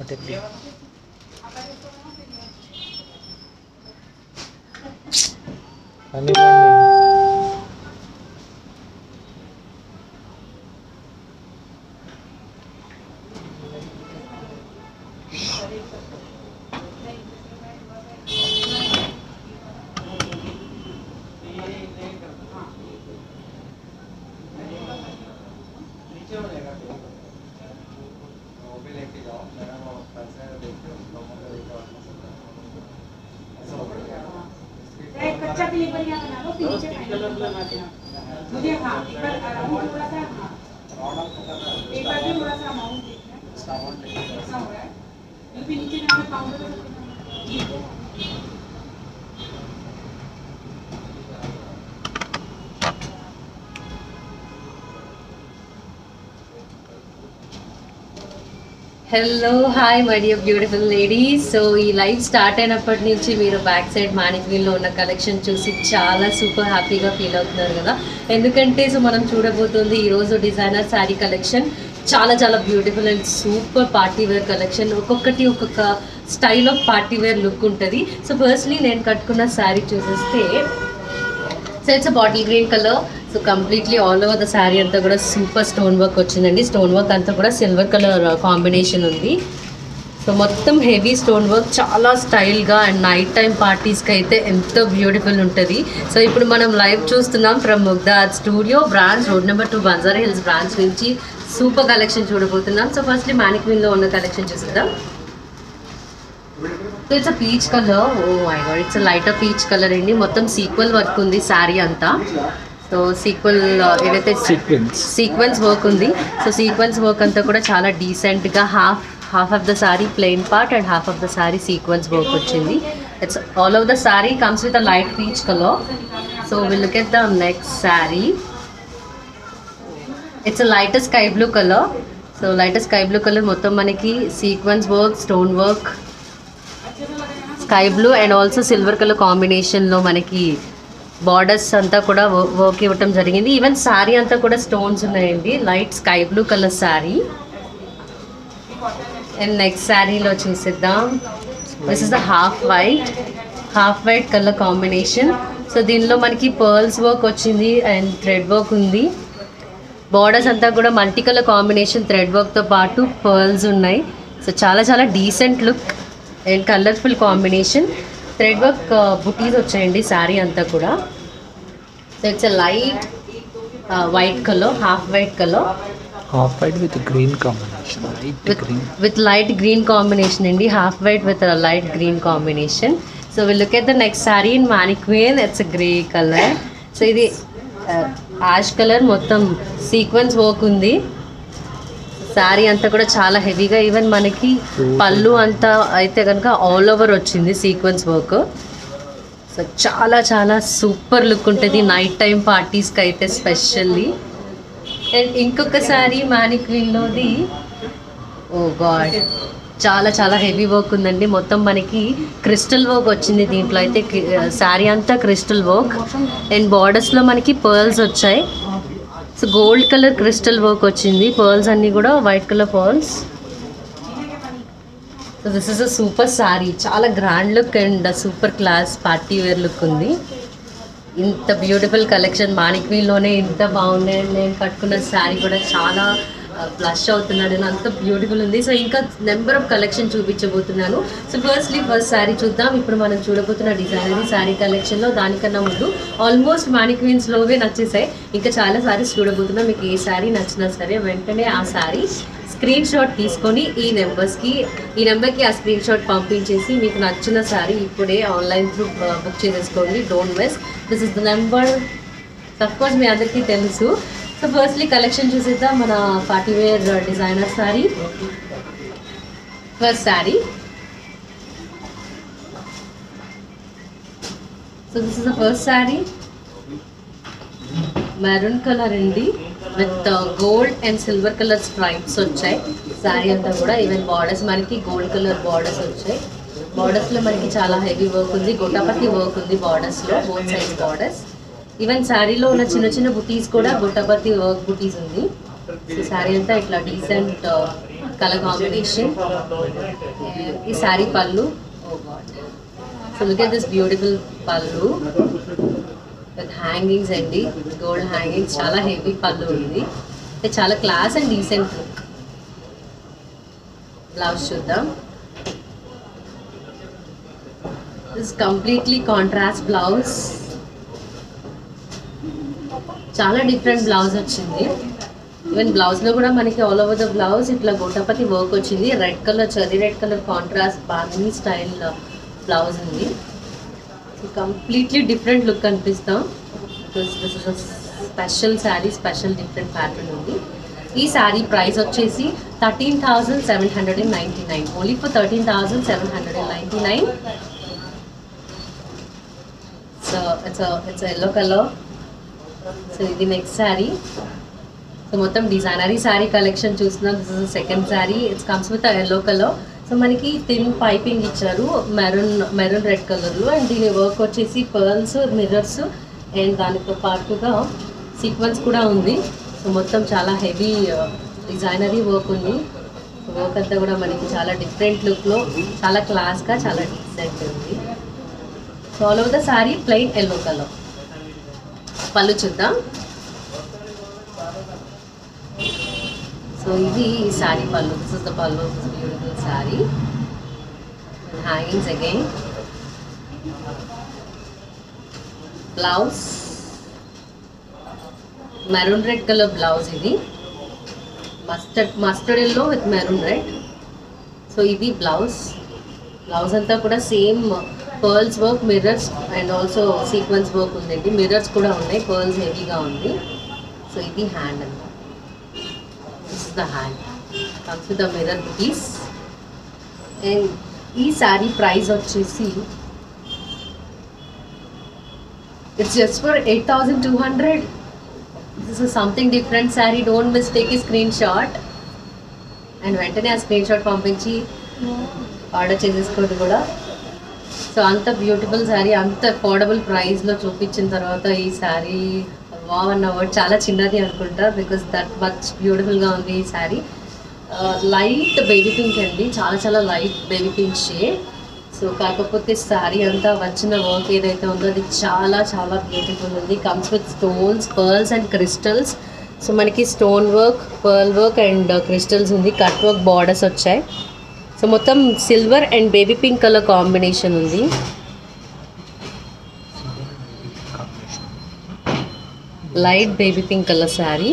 పట్టేది కానివ్వండి एक कच्चा के लिए बढ़िया बना लो फिर नीचे फाइनल मुझे हाँ एक बार अमाउंट थोड़ा सा हाँ एक बार भी थोड़ा सा अमाउंट देखना कितना हो रहा है ये भी नीचे जाके counter hello hi my dear beautiful ladies so ఈ లైవ్ స్టార్ట్ అయినప్పటి నుంచి మీరు బ్యాక్ సైడ్ మాణిక్వీల్లో ఉన్న కలెక్షన్ చూసి చాలా సూపర్ హ్యాపీగా ఫీల్ అవుతున్నారు కదా ఎందుకంటే సో మనం చూడబోతుంది ఈరోజు డిజైనర్ శారీ కలెక్షన్ చాలా చాలా beautiful and super party wear collection ఒక్కొక్కటి ఒక్కొక్క style of party wear look ఉంటుంది సో ఫస్ట్లీ నేను కట్టుకున్న శారీ చూసేస్తే so it's bottle green colour so completely all over the sari అంతా కూడా సూపర్ స్టోన్ వర్క్ వచ్చిందండి స్టోన్ వర్క్ అంతా కూడా సిల్వర్ కలర్ కాంబినేషన్ ఉంది సో మొత్తం హెవీ స్టోన్ వర్క్ చాలా స్టైల్గా అండ్ నైట్ టైం పార్టీస్కి అయితే ఎంతో బ్యూటిఫుల్ ఉంటుంది సో ఇప్పుడు మనం లైవ్ చూస్తున్నాం from Mugdha studio branch road number two Banjara hills branch నుంచి సూపర్ కలెక్షన్ చూడబోతున్నాం సో ఫస్ట్లీ మానిక్విన్లో ఉన్న కలెక్షన్ చూసేద్దాం so it's a peach colour oh my god it's lighter peach colour అండి మొత్తం సీక్వెల్ వర్క్ ఉంది శారీ అంతా సో సీక్వెల్ ఏదైతే సీక్వెన్స్ సీక్వెన్స్ వర్క్ ఉంది సో సీక్వెన్స్ వర్క్ అంతా కూడా చాలా డీసెంట్గా half half of the sari plain part and half of the sari sequence work వచ్చింది it's all of the sari comes with a light peach colour so will look at the next sari it's light sky blue colour so light sky blue colour మొత్తం మనకి sequence work stone work sky blue and also silver colour కాంబినేషన్లో మనకి borders అంతా కూడా work ఇవ్వటం జరిగింది even sari అంతా కూడా స్టోన్స్ ఉన్నాయండి light sky blue colour sari and next శారీలో చూసిద్దాం this is the half white half white colour combination so దీనిలో మనకి పర్ల్స్ వర్క్ వచ్చింది అండ్ థ్రెడ్ వర్క్ ఉంది బార్డర్స్ అంతా కూడా మల్టీ కలర్ కాంబినేషన్ థ్రెడ్ వర్క్తో పాటు పర్ల్స్ ఉన్నాయి సో చాలా చాలా decent look and colourful combination thread work బుటీస్ వచ్చాయండి శారీ అంతా కూడా so it's a light white colour half white colour half white with green combination light with green with light green combination అండి half white with light green combination so will look at the next sari in mannequin it's grey colour so ఇది ash colour మొత్తం sequence work ఉంది శారీ అంతా కూడా చాలా హెవీగా even మనకి పళ్ళు అంతా అయితే కనుక ఆల్ ఓవర్ వచ్చింది సీక్వెన్స్ వర్క్ సో చాలా చాలా సూపర్ లుక్ ఉంటుంది నైట్ టైం పార్టీస్కి అయితే స్పెషల్లీ అండ్ ఇంకొకసారి మానిక్విన్లోది ఓ గాడ్ చాలా చాలా హెవీ వర్క్ ఉందండి మొత్తం మనకి క్రిస్టల్ వర్క్ వచ్చింది దీంట్లో అయితే శారీ అంతా క్రిస్టల్ వర్క్ అండ్ బార్డర్స్లో మనకి పర్ల్స్ వచ్చాయి so gold colour crystal work వచ్చింది పర్ల్స్ అన్నీ కూడా white colour pearls so this is a super sari చాలా grand look and super class party wear look ఉంది ఇంత బ్యూటిఫుల్ కలెక్షన్ మాణిక్వీలోనే ఇంత బాగుంది And నేను కట్టుకున్న శారీ కూడా చాలా బ్లష్ అవుతున్నాడు and అంత బ్యూటిఫుల్ ఉంది సో ఇంకా నెంబర్ ఆఫ్ కలెక్షన్ చూపించబోతున్నాను సో ఫస్ట్లీ ఫస్ట్ శారీ చూద్దాం ఇప్పుడు మనం చూడబోతున్న డిజైనరీ శారీ కలెక్షన్లో దానికన్నా ముందు ఆల్మోస్ట్ మాణిక్వీన్స్లోవే నచ్చేసాయి ఇంకా చాలా శారీస్ చూడబోతున్నాం మీకు ఏ శారీ నచ్చినా సరే వెంటనే ఆ శారీ స్క్రీన్ షాట్ తీసుకొని ఈ నెంబర్స్కి ఈ నెంబర్కి ఆ స్క్రీన్ షాట్ పంపించేసి మీకు నచ్చిన శారీ ఇప్పుడే ఆన్లైన్ త్రూ బుక్ చేసేసుకోండి don't miss this is the number course మీ అందరికీ తెలుసు సో ఫస్ట్లీ కలెక్షన్ చూసేద్దాం మన party wear designer sari first sari so this is the first sari maroon colour అండి with gold and silver colour stripes వచ్చాయి శారీ అంతా కూడా ఈవెన్ బార్డర్స్ మనకి గోల్డ్ కలర్ బార్డర్స్ వచ్చాయి బార్డర్స్లో మనకి చాలా హెవీ వర్క్ ఉంది గొట్టపతి వర్క్ ఉంది బార్డర్స్లో బోత్ సైజ్ బార్డర్స్ ఈవెన్ శారీలో ఉన్న చిన్న చిన్న బుటీస్ కూడా గొట్టపతి వర్క్ బుటీస్ ఉంది సో శారీ అంతా ఇట్లా డీసెంట్ కలర్ కాంబినేషన్ ఈ శారీ పళ్ళు oh god so look at this beautiful పళ్ళు విత్ హ్యాంగింగ్స్ అండి గోల్డ్ హ్యాంగింగ్స్ చాలా హెవీ పళ్ళు ఉంది ఇది చాలా class and decent look blouse చూద్దాం దిస్ కంప్లీట్లీ కాంట్రాస్ట్ బ్లౌజ్ చాలా డిఫరెంట్ బ్లౌజ్ వచ్చింది ఈవెన్ బ్లౌజ్లో కూడా మనకి ఆల్ ఓవర్ ద బ్లౌజ్ ఇట్లా గోటపతి వర్క్ వచ్చింది red colour cherry red colour contrast బాంధీ స్టైల్ బ్లౌజ్ ఉంది కంప్లీట్లీ డిఫరెంట్ లుక్ కనిపిస్తాం because this is special sari special different pattern ఉంది ఈ శారీ ప్రైస్ వచ్చేసి thirteen thousand seven hundred and ninety nine only for thirteen thousand seven hundred and ninety nine so it's it's yellow colour so ఇది next sari so మొత్తం designer sari collection చూస్తున్నాం this is second sari it's comes with yellow colour so మనకి thin piping ఇచ్చారు maroon maroon red కలర్లో and దీని work వచ్చేసి pearls mirrors and దానితో పాటుగా సీక్వెన్స్ కూడా ఉంది సో మొత్తం చాలా హెవీ డిజైనరీ వర్క్ ఉంది వర్క్ అంతా కూడా మనకి చాలా డిఫరెంట్ లుక్లో చాలా క్లాస్గా చాలా డీసెంట్ ఉంది so all over the sari plain yellow colour పళ్ళు చూద్దాం సో ఇది ఈ శారీ పళ్ళు దిస్ ఇస్ ద పళ్ళు beautiful sari hangings again blouse maroon red colour blouse ఇది mustard mustard yellow with maroon red so ఇది బ్లౌజ్ బ్లౌజ్ అంతా కూడా same pearls work mirrors and also sequence work ఉందండి మిర్రర్స్ కూడా ఉన్నాయి పర్ల్స్ హెవీగా ఉంది సో ఇది హ్యాండ్ అనమాట this is the hand comes with the mirror piece and ఈ శారీ ప్రైస్ వచ్చేసి it's just for eight thousand two hundred this is something different sari don't mistake ఈ స్క్రీన్ షాట్ అండ్ వెంటనే ఆ స్క్రీన్ షాట్ పంపించి order చేసేసుకోండి కూడా so అంత beautiful sari అంత అఫోర్డబుల్ ప్రైస్లో చూపించిన తర్వాత ఈ శారీ వావ్ అన్న వర్డ్ చాలా చిన్నది అనుకుంటా బికాస్ దట్ మచ్ బ్యూటిఫుల్గా ఉంది ఈ శారీ లైట్ బేబీ పింక్ అండి చాలా చాలా light baby pink shade so కాకపోతే శారీ అంతా వచ్చిన వర్క్ ఏదైతే ఉందో అది చాలా చాలా బ్యూటిఫుల్ ఉంది comes with stones pearls and crystals so మనకి stone work pearl work and crystals ఉంది కట్ వర్క్ బార్డర్స్ వచ్చాయి సో మొత్తం silver and baby pink colour combination ఉంది light baby pink colour sari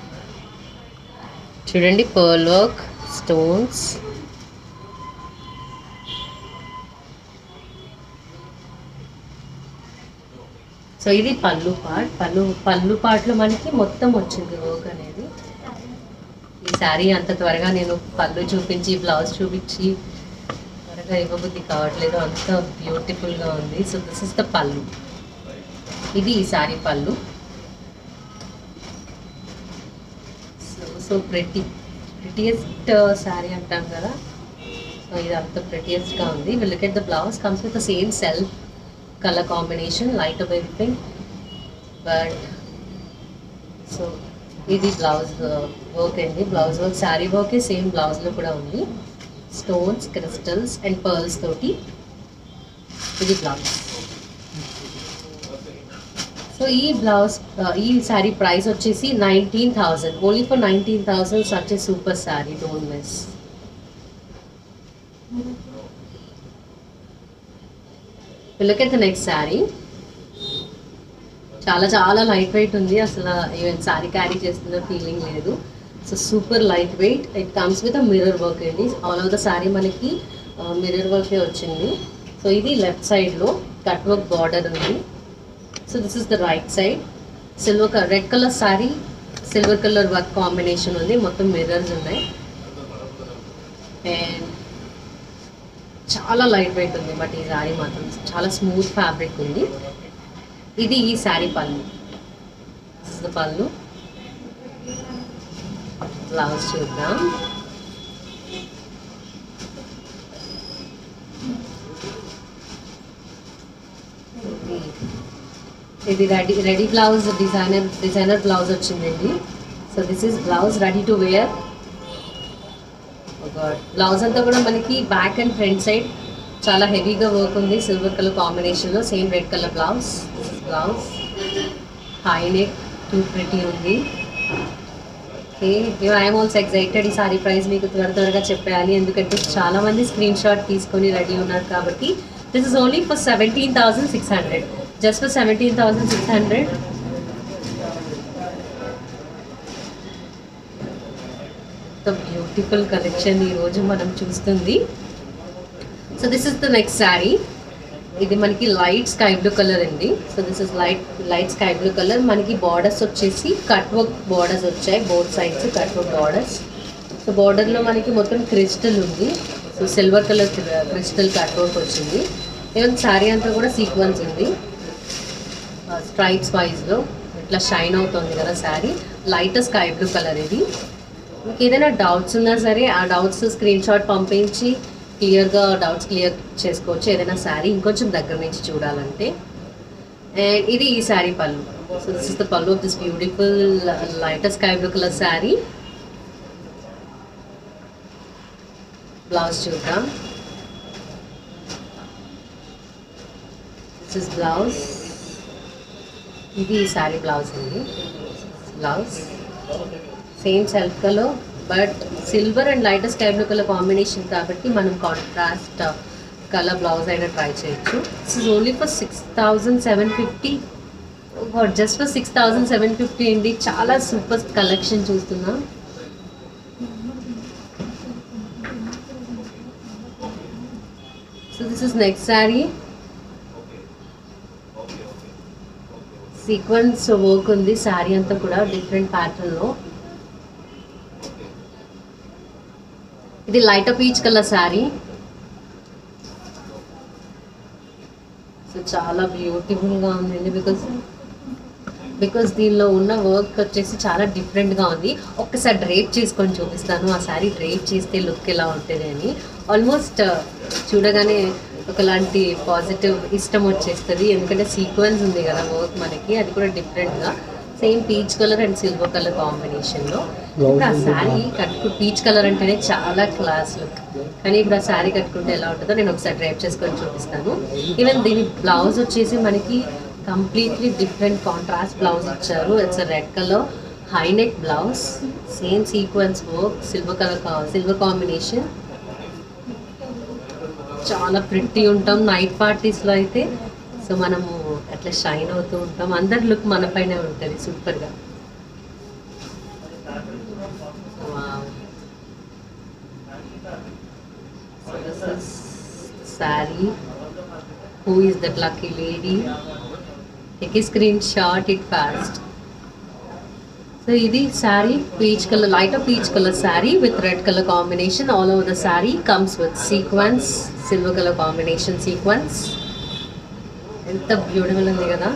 చూడండి పర్ల్ వర్క్ స్టోన్స్ సో ఇది పళ్ళు part పళ్ళు పళ్ళు పార్ట్లో మనకి మొత్తం వచ్చింది వర్క్ అనేది ఈ శారీ అంత త్వరగా నేను పళ్ళు చూపించి బ్లౌజ్ చూపించి త్వరగా ఇవ్వబుద్ధి కావట్లేదు అంత బ్యూటిఫుల్గా ఉంది సో దిస్ ఇస్ ద పళ్ళు ఇది ఈ శారీ పళ్ళు so so pretty prettiest sari అంటాం కదా సో ఇది అంత ప్రెటియెస్ట్గా ఉంది will look at the blouse comes with the same self colour combination light baby pink but so ఇది బ్లౌజ్ వర్క్ అండి blouse work sari work same బ్లౌజ్లో కూడా ఉంది స్టోన్స్ క్రిస్టల్స్ అండ్ పర్ల్స్ తోటి ఇది బ్లౌజ్ సో ఈ బ్లౌజ్ ఈ శారీ ప్రైస్ వచ్చేసి nineteen thousand only for nineteen thousand such a super sari don't miss look at the next sari చాలా చాలా లైట్ వెయిట్ ఉంది అసలు ఈవెన్ శారీ క్యారీ చేస్తున్న ఫీలింగ్ లేదు so super light weight it comes with a mirror work అండి all over the sari మనకి mirror వర్కే వచ్చింది సో ఇది లెఫ్ట్ సైడ్లో కట్ వర్క్ బార్డర్ ఉంది so this is the right side silver colour red colour sari silver colour work combination ఉంది మొత్తం mirrors ఉన్నాయి అండ్ చాలా లైట్ వెయిట్ ఉంది బట్ ఈ శారీ మాత్రం చాలా స్మూత్ ఫ్యాబ్రిక్ ఉంది ఇది ఈ శారీ పళ్ళు దిస్ ఇస్ ద పళ్ళు బ్లౌజ్ చూద్దాం ఇది ready ready blouse designer designer blouse వచ్చిందండి so this is blouse ready to wear blouse అంతా కూడా మనకి బ్యాక్ అండ్ ఫ్రంట్ సైడ్ చాలా హెవీగా వర్క్ ఉంది సిల్వర్ కలర్ కాంబినేషన్లో same red colour blouse blouse high neck too pretty ఉంది ఓకే ఐఎమ్ ఆల్సో ఎక్సైటెడ్ ఈ సారీ ప్రైస్ మీకు త్వర త్వరగా చెప్పేయాలి ఎందుకంటే చాలా మంది స్క్రీన్ షాట్ తీసుకొని రెడీ ఉన్నారు కాబట్టి this is only for seventeen thousand six hundred just for seventeen thousand six hundred beautiful collection ఈరోజు మనం చూస్తుంది so this is the next sari ఇది మనకి లైట్ స్కై బ్లూ కలర్ అండి so this is light light sky blue colour మనకి borders వచ్చేసి cut work borders వచ్చాయి both sides cut work borders so బార్డర్లో మనకి మొత్తం క్రిస్టల్ ఉంది so silver colour crystal cut work వచ్చింది ఈవెన్ శారీ అంతా కూడా సీక్వెన్స్ ఉంది స్ట్రైప్స్ వైజ్లో ఇట్లా షైన్ అవుతుంది కదా sari light sky blue colour ఇది మీకు ఏదైనా డౌట్స్ ఉన్నా సరే ఆ డౌట్స్ స్క్రీన్ షాట్ పంపించి క్లియర్గా డౌట్స్ క్లియర్ చేసుకోవచ్చు ఏదైనా శారీ ఇంకొంచెం దగ్గర నుంచి చూడాలంటే అండ్ ఇది ఈ శారీ పళ్ళు so this is the pallu of this beautiful lighter sky blue colour sari blouse చూద్దాం దిస్ ఇస్ బ్లౌజ్ ఇది ఈ శారీ బ్లౌజ్ అండి blouse same self colour but silver and lighter sky blue colour combination కాబట్టి మనం కాంట్రాస్ట్ కలర్ బ్లౌజ్ అయినా try చేయొచ్చు this is only for six thousand seven fifty just for six thousand seven fifty అండి చాలా super collection చూస్తున్నాం so this is next sari sequence work ఉంది శారీ అంతా కూడా డిఫరెంట్ ప్యాటర్న్లో ఇది light peach colour sari so చాలా బ్యూటిఫుల్గా ఉందండి బికాస్ బికాస్ దీనిలో ఉన్న వర్క్ వచ్చేసి చాలా డిఫరెంట్గా ఉంది ఒక్కసారి డ్రేప్ చేసుకొని చూపిస్తాను ఆ శారీ డ్రేప్ చేస్తే లుక్ ఎలా ఉంటుంది అని ఆల్మోస్ట్ చూడగానే ఒకలాంటి పాజిటివ్ ఇష్టం వచ్చేస్తుంది ఎందుకంటే సీక్వెన్స్ ఉంది కదా వర్క్ మనకి అది కూడా డిఫరెంట్గా same peach colour and silver colour కాంబినేషన్లో ఇప్పుడు ఆ శారీ కట్టుకు పీచ్ కలర్ అంటేనే చాలా క్లాస్ లుక్ కానీ ఇప్పుడు ఆ శారీ కట్టుకుంటే ఎలా ఉంటుందో నేను ఒకసారి డ్రైవ్ చేసుకొని చూపిస్తాను ఈవెన్ దీని బ్లౌజ్ వచ్చేసి మనకి కంప్లీట్లీ డిఫరెంట్ కాంట్రాస్ట్ బ్లౌజ్ ఇచ్చారు it's red colour high neck blouse same sequence work silver colour silver combination చాలా ప్రిట్టి ఉంటాం నైట్ పార్టీస్లో అయితే సో మనము అట్లా షైన్ అవుతూ ఉంటాం అందరి లుక్ మన పైన ఉంటుంది సూపర్గా sari who is that lucky lady take a screen shot it fast so ఇది sari peach colour light peach colour sari with red colour combination all over the sari comes with sequence silver colour combination sequence ఎంత beautiful ఉంది కదా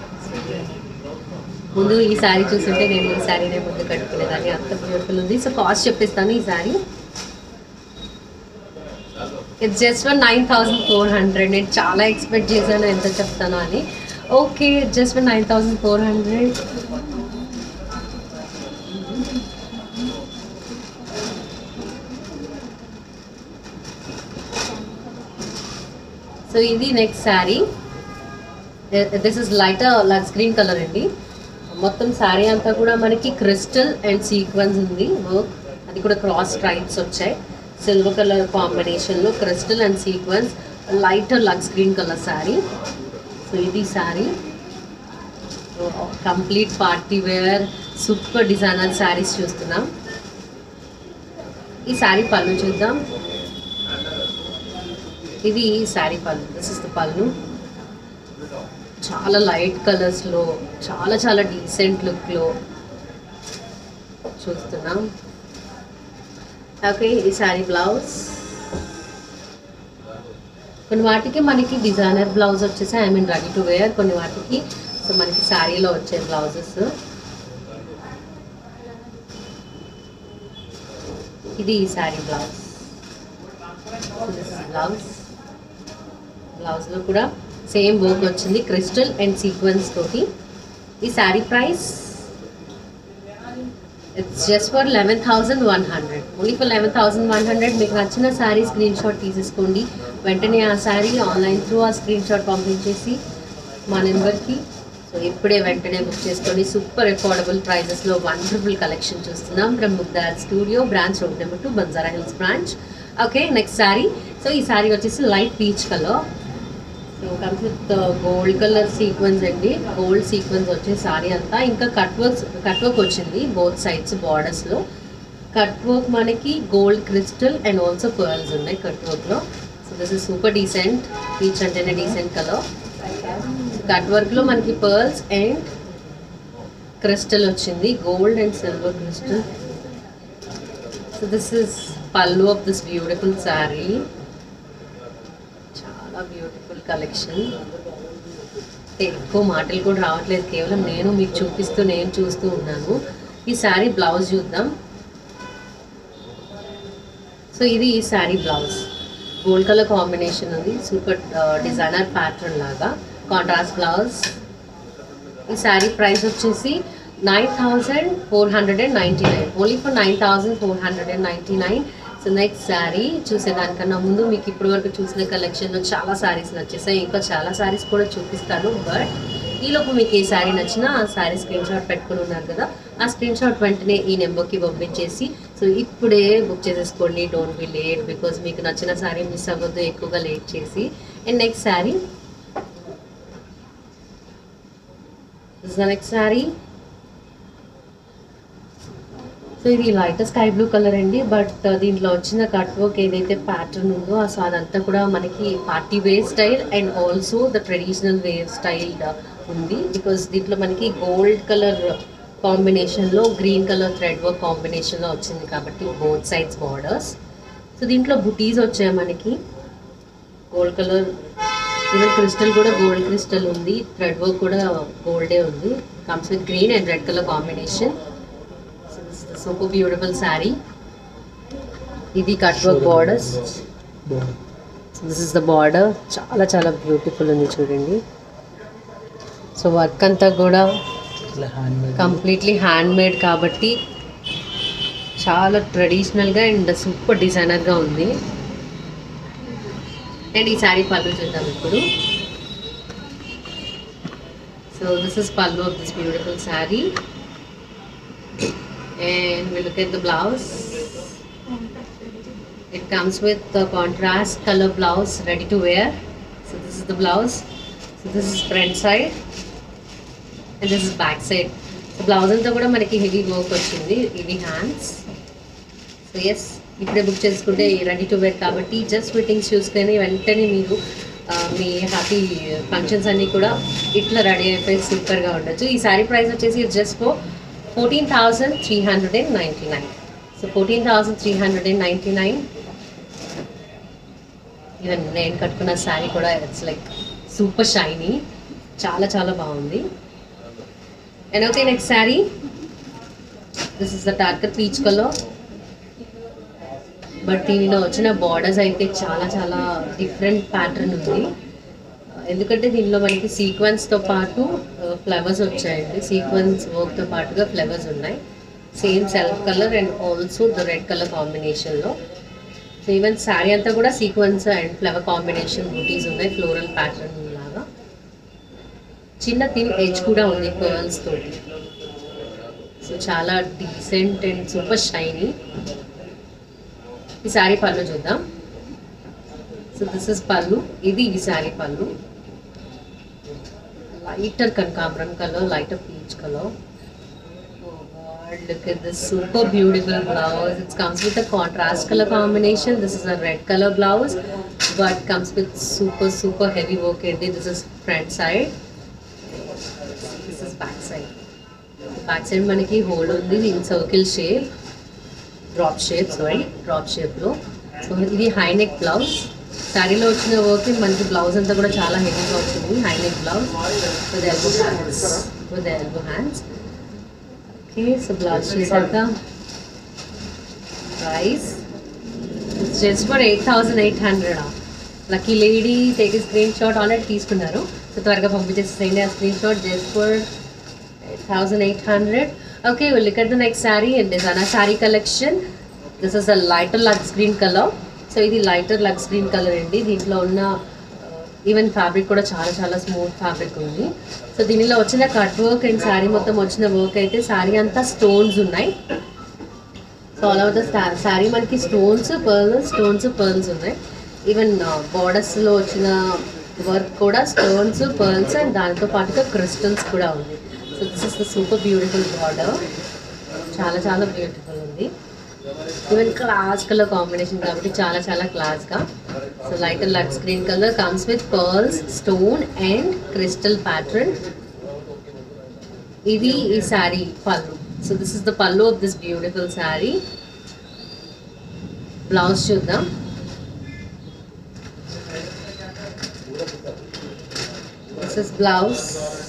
ముందు ఈ శారీ చూస్తుంటే నేను ఈ శారీనే ముందు కట్టుకునేదాన్ని అంత బ్యూటిఫుల్ ఉంది సో కాస్ట్ చెప్పిస్తాను ఈ sari it's just one nine thousand four hundred నేను చాలా ఎక్స్పెక్ట్ చేశాను ఎంత చెప్తాను అని okay just one nine thousand four hundred so ఇది next sari this is light lux green colour అండి మొత్తం శారీ అంతా కూడా మనకి క్రిస్టల్ అండ్ సీక్వెన్స్ ఉంది వర్క్ అది కూడా క్రాస్ స్ట్రైప్స్ వచ్చాయి సిల్వర్ కలర్ కాంబినేషన్లో crystal and sequence light lux green colour sari so ఇది sari complete party wear super designer saris చూస్తున్నాం ఈ శారీ పళ్ళు చూద్దాం ఇది శారీ పళ్ళు దిస్ ఇస్ ద పళ్ళు చాలా లైట్ కలర్స్లో చాలా చాలా డీసెంట్ లుక్లో చూస్తున్నాం ఓకే ఈ శారీ బ్లౌజ్ కొన్ని వాటికి మనకి డిజైనర్ బ్లౌజ్ వచ్చేసి I mean ready to wear కొన్ని వాటికి సో మనకి శారీలో వచ్చే బ్లౌజెస్ ఇది ఈ శారీ బ్లౌజ్ బ్లౌజ్ బ్లౌజ్లో కూడా సేమ్ వర్క్ వచ్చింది క్రిస్టల్ అండ్ సీక్వెన్స్ తోటి ఈ sari price it's just for eleven thousand one hundred only for eleven thousand one hundred మీకు నచ్చిన శారీ స్క్రీన్ షాట్ తీసేసుకోండి వెంటనే ఆ శారీ ఆన్లైన్ త్రూ ఆ స్క్రీన్ షాట్ పంపించేసి మా నెంబర్కి సో ఇప్పుడే వెంటనే బుక్ చేసుకోండి సూపర్ అఫోర్డబుల్ ప్రైజెస్లో వండర్ఫుల్ కలెక్షన్ చూస్తున్నాం from ముగ్దార్ studio branch road number two Banjara hills branch okay next sari so ఈ శారీ వచ్చేసి light peach colour so comes with gold colour sequence అండి గోల్డ్ సీక్వెన్స్ వచ్చే సారీ అంతా ఇంకా కట్ వర్క్ కట్ వర్క్ వచ్చింది బోత్ సైడ్స్ బార్డర్స్లో కట్ వర్క్ మనకి gold crystal and also pearls ఉన్నాయి కట్ వర్క్లో so this is super decent peach అంటేనే డీసెంట్ కలర్ కట్ వర్క్లో మనకి పర్ల్స్ అండ్ క్రిస్టల్ వచ్చింది gold and silver crystal so this is pallu of this beautiful sari చాలా beautiful collection ఎక్కువ మాటలు కూడా రావట్లేదు కేవలం నేను మీకు చూపిస్తూ నేను చూస్తూ ఉన్నాను ఈ శారీ బ్లౌజ్ చూద్దాం సో ఇది ఈ sari blouse gold colour combination ఉంది సూపర్ డిజైనర్ ప్యాటర్న్ లాగా కాంట్రాస్ట్ బ్లౌజ్ ఈ శారీ ప్రైస్ వచ్చేసి nine thousand four hundred and ninety nine only for nine thousand four hundred and ninety nine so next sari చూసేదానికన్నా ముందు మీకు ఇప్పటి వరకు చూసిన కలెక్షన్లో చాలా శారీస్ నచ్చేసాయి ఇంకా చాలా శారీస్ కూడా చూపిస్తాను బట్ ఈలోపు మీకు ఏ శారీ నచ్చినా ఆ శారీ స్క్రీన్ షాట్ పెట్టుకుని ఉన్నారు కదా ఆ స్క్రీన్ షాట్ వెంటనే ఈ నెంబర్కి పంపించేసి సో ఇప్పుడే బుక్ చేసేసుకోండి డోంట్ బి లేట్ బికాజ్ మీకు నచ్చిన శారీ మిస్ అవ్వద్దు ఎక్కువగా లేట్ చేసి and next sari this the next sari so ఇది లైట్ స్కై బ్లూ కలర్ అండి బట్ దీంట్లో వచ్చిన కట్ వర్క్ ఏదైతే ప్యాటర్న్ ఉందో సో అదంతా కూడా మనకి party wear style and also the traditional wear style ఉంది బికాస్ దీంట్లో మనకి గోల్డ్ కలర్ కాంబినేషన్లో గ్రీన్ కలర్ థ్రెడ్ వర్క్ కాంబినేషన్లో వచ్చింది కాబట్టి బోత్ సైడ్స్ బార్డర్స్ సో దీంట్లో బుటీస్ వచ్చాయి మనకి గోల్డ్ కలర్ ఈవెన్ క్రిస్టల్ కూడా గోల్డ్ క్రిస్టల్ ఉంది థ్రెడ్ వర్క్ కూడా గోల్డే ఉంది comes with green and red colour combination super beautiful sari ఇది cut work borders this is the border చాలా చాలా బ్యూటిఫుల్ ఉంది చూడండి సో వర్క్ అంతా కూడా ఇట్లా hand made completely hand made కాబట్టి చాలా ట్రెడిషనల్గా అండ్ సూపర్ డిజైనర్గా ఉంది అండ్ ఈ శారీ పళ్ళు చూద్దాం ఇప్పుడు so this is pallu of this beautiful sari and we look at the blouse it comes with the contrast color blouse ready to wear so this is the blouse so this is front side and this is back side so blouse అంతా కూడా మనకి heavy work వచ్చింది ఇవి hands so yes ఇప్పుడే book చేసుకుంటే ready to wear కాబట్టి just fittings చూసుకొని వెంటనే మీరు ఆ, మీ హ్యాపీ ఫంక్షన్స్ అన్నీ కూడా ఇట్లా రెడీ అయిపోయి సూపర్గా ఉండొచ్చు ఈ శారీ ప్రైస్ వచ్చేసి just for fourteen thousand three hundred and ninety nine so fourteen thousand three hundred and ninety nine even నేను కట్టుకున్న శారీ కూడా ఇట్స్ లైక్ సూపర్ షైనీ చాలా చాలా బాగుంది and okay next sari this is the darker peach colour but దీనిలో వచ్చిన borders అయితే చాలా చాలా డిఫరెంట్ ప్యాటర్న్ ఉంది ఎందుకంటే దీనిలో మనకి సీక్వెన్స్తో పాటు ఫ్లవర్స్ వచ్చాయండి సీక్వెన్స్ వర్క్తో పాటుగా ఫ్లవర్స్ ఉన్నాయి same self colour and also the red colour కాంబినేషన్లో సో ఈవెన్ శారీ అంతా కూడా సీక్వెన్స్ అండ్ ఫ్లవర్ కాంబినేషన్ బూటీస్ ఉన్నాయి ఫ్లోరల్ ప్యాటర్న్ లాగా చిన్న థిన్ ఎడ్జ్ కూడా ఉంది పర్ల్స్ తోటి సో చాలా డీసెంట్ అండ్ సూపర్ షైనీ ఈ శారీ పళ్ళు చూద్దాం సో దిస్ ఇస్ పళ్ళు ఇది ఈ శారీ పళ్ళు లైటర్ కనకాంబరం colour lighter peach colour look at this super beautiful blouse it comes with a contrast color combination this is a red color blouse but comes with super super heavy work in it this is front side this is back side back side మనకి hole ఉంది in circle shape drop shape sorry drop షేప్లో so ఇది high neck blouse శారీలో వచ్చిన work మనకి blouse అంతా కూడా చాలా హెవీగా వచ్చింది high neck blouse with elbow hands with elbow hands okay so blouse చేశాక price just for eight thousand eight hundred lucky lady take screen shot already తీసుకున్నారు సో త్వరగా పంపించేసేయండి ఆ screen shot just for eight thousand eight hundred Okay, we'll look at the next saree and designer saree collection. This is a lighter lux green color. So ఇది lighter lux green colour అండి దీంట్లో ఉన్న even fabric కూడా చాలా చాలా smooth fabric ఉంది so దీనిలో వచ్చిన కట్ వర్క్ అండ్ శారీ మొత్తం వచ్చిన వర్క్ అయితే శారీ అంతా స్టోన్స్ ఉన్నాయి so all over the sari మనకి స్టోన్స్ పర్ల్స్ స్టోన్స్ పర్ల్స్ ఉన్నాయి ఈవెన్ బార్డర్స్లో వచ్చిన వర్క్ కూడా స్టోన్స్ పర్ల్స్ అండ్ దానితో పాటుగా క్రిస్టల్స్ కూడా ఉంది so this is the super beautiful border చాలా చాలా బ్యూటిఫుల్ ఉంది ఈవెన్ క్లాస్ కలర్ కాంబినేషన్ కాబట్టి చాలా చాలా క్లాస్గా so light lux green colour comes with pearls stone and crystal pattern ఇది ఈ శారీ పళ్ళు so this is the pallu of this beautiful sari blouse చూద్దాం దిస్ ఇస్ బ్లౌజ్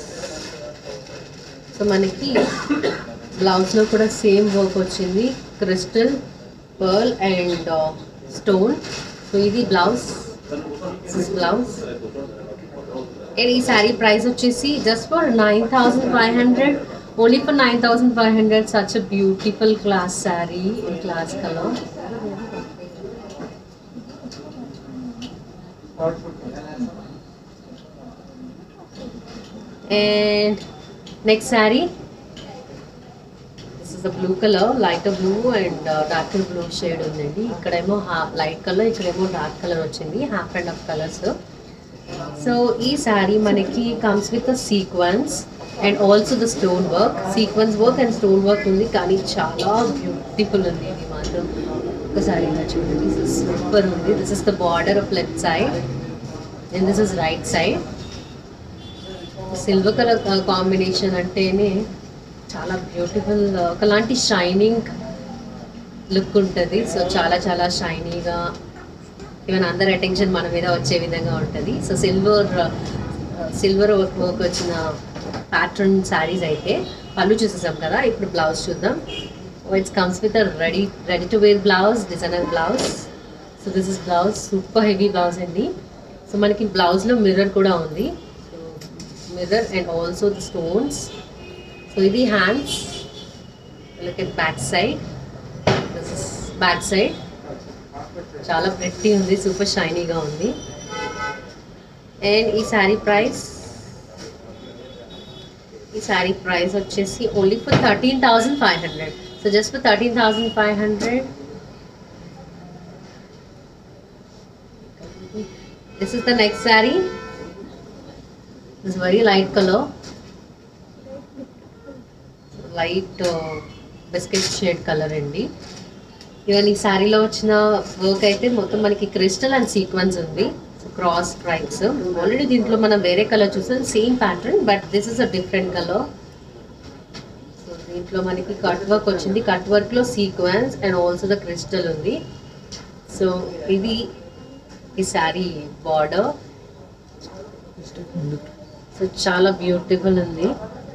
సో మనకి బ్లౌజ్లో కూడా సేమ్ వర్క్ వచ్చింది crystal pearl and stone so ఇది blouse this is blouse and ఈ శారీ ప్రైస్ వచ్చేసి just for nine thousand five hundred only for nine thousand five hundred such a beautiful class sari in class colour and next sari this is the blue colour light blue and dark blue shade ఉందండి ఇక్కడేమో light colour ఇక్కడేమో dark colour వచ్చింది half and half colours so ఈ శారీ మనకి comes with the sequence and also the stone work sequence work and stone work ఉంది కానీ చాలా beautiful ఉంది ఇది మాత్రం ఒకసారి ఇలా చూడండి సూపర్ ఉంది this is the border of left side and this is right side silver colour combination అంటేనే చాలా బ్యూటిఫుల్ ఒకలాంటి షైనింగ్ లుక్ ఉంటుంది సో చాలా చాలా షైనీగా ఈవెన్ అందరి అటెన్షన్ మన మీద వచ్చే విధంగా ఉంటుంది so silver silver work work వచ్చిన ప్యాటర్న్ శారీస్ అయితే పళ్ళు చూసేసాం కదా ఇప్పుడు బ్లౌజ్ చూద్దాం it's comes with ready ready to wear blouse designer blouse so this is blouse super heavy blouse అండి సో మనకి బ్లౌజ్లో మిర్రర్ కూడా ఉంది mirror and also the stones so ఇది hands look at back side this is back side చాలా pretty ఉంది super షైనీగా ఉంది అండ్ ఈ శారీ ప్రైస్ ఈ శారీ ప్రైస్ వచ్చేసి only for thirteen thousand five hundred so just for thirteen thousand five hundred this is the next sari this very light colour light biscuit shade colour అండి ఇవన్నీ ఈ శారీలో వచ్చిన వర్క్ అయితే మొత్తం మనకి క్రిస్టల్ అండ్ సీక్వెన్స్ ఉంది క్రాస్ స్ట్రైప్స్ ఆల్రెడీ దీంట్లో మనం వేరే కలర్ చూసాం same pattern but this is a different colour so దీంట్లో మనకి కట్ వర్క్ వచ్చింది కట్ వర్క్లో sequence and also the crystal ఉంది సో ఇది ఈ శారీ బార్డర్ సో చాలా బ్యూటిఫుల్ ఉంది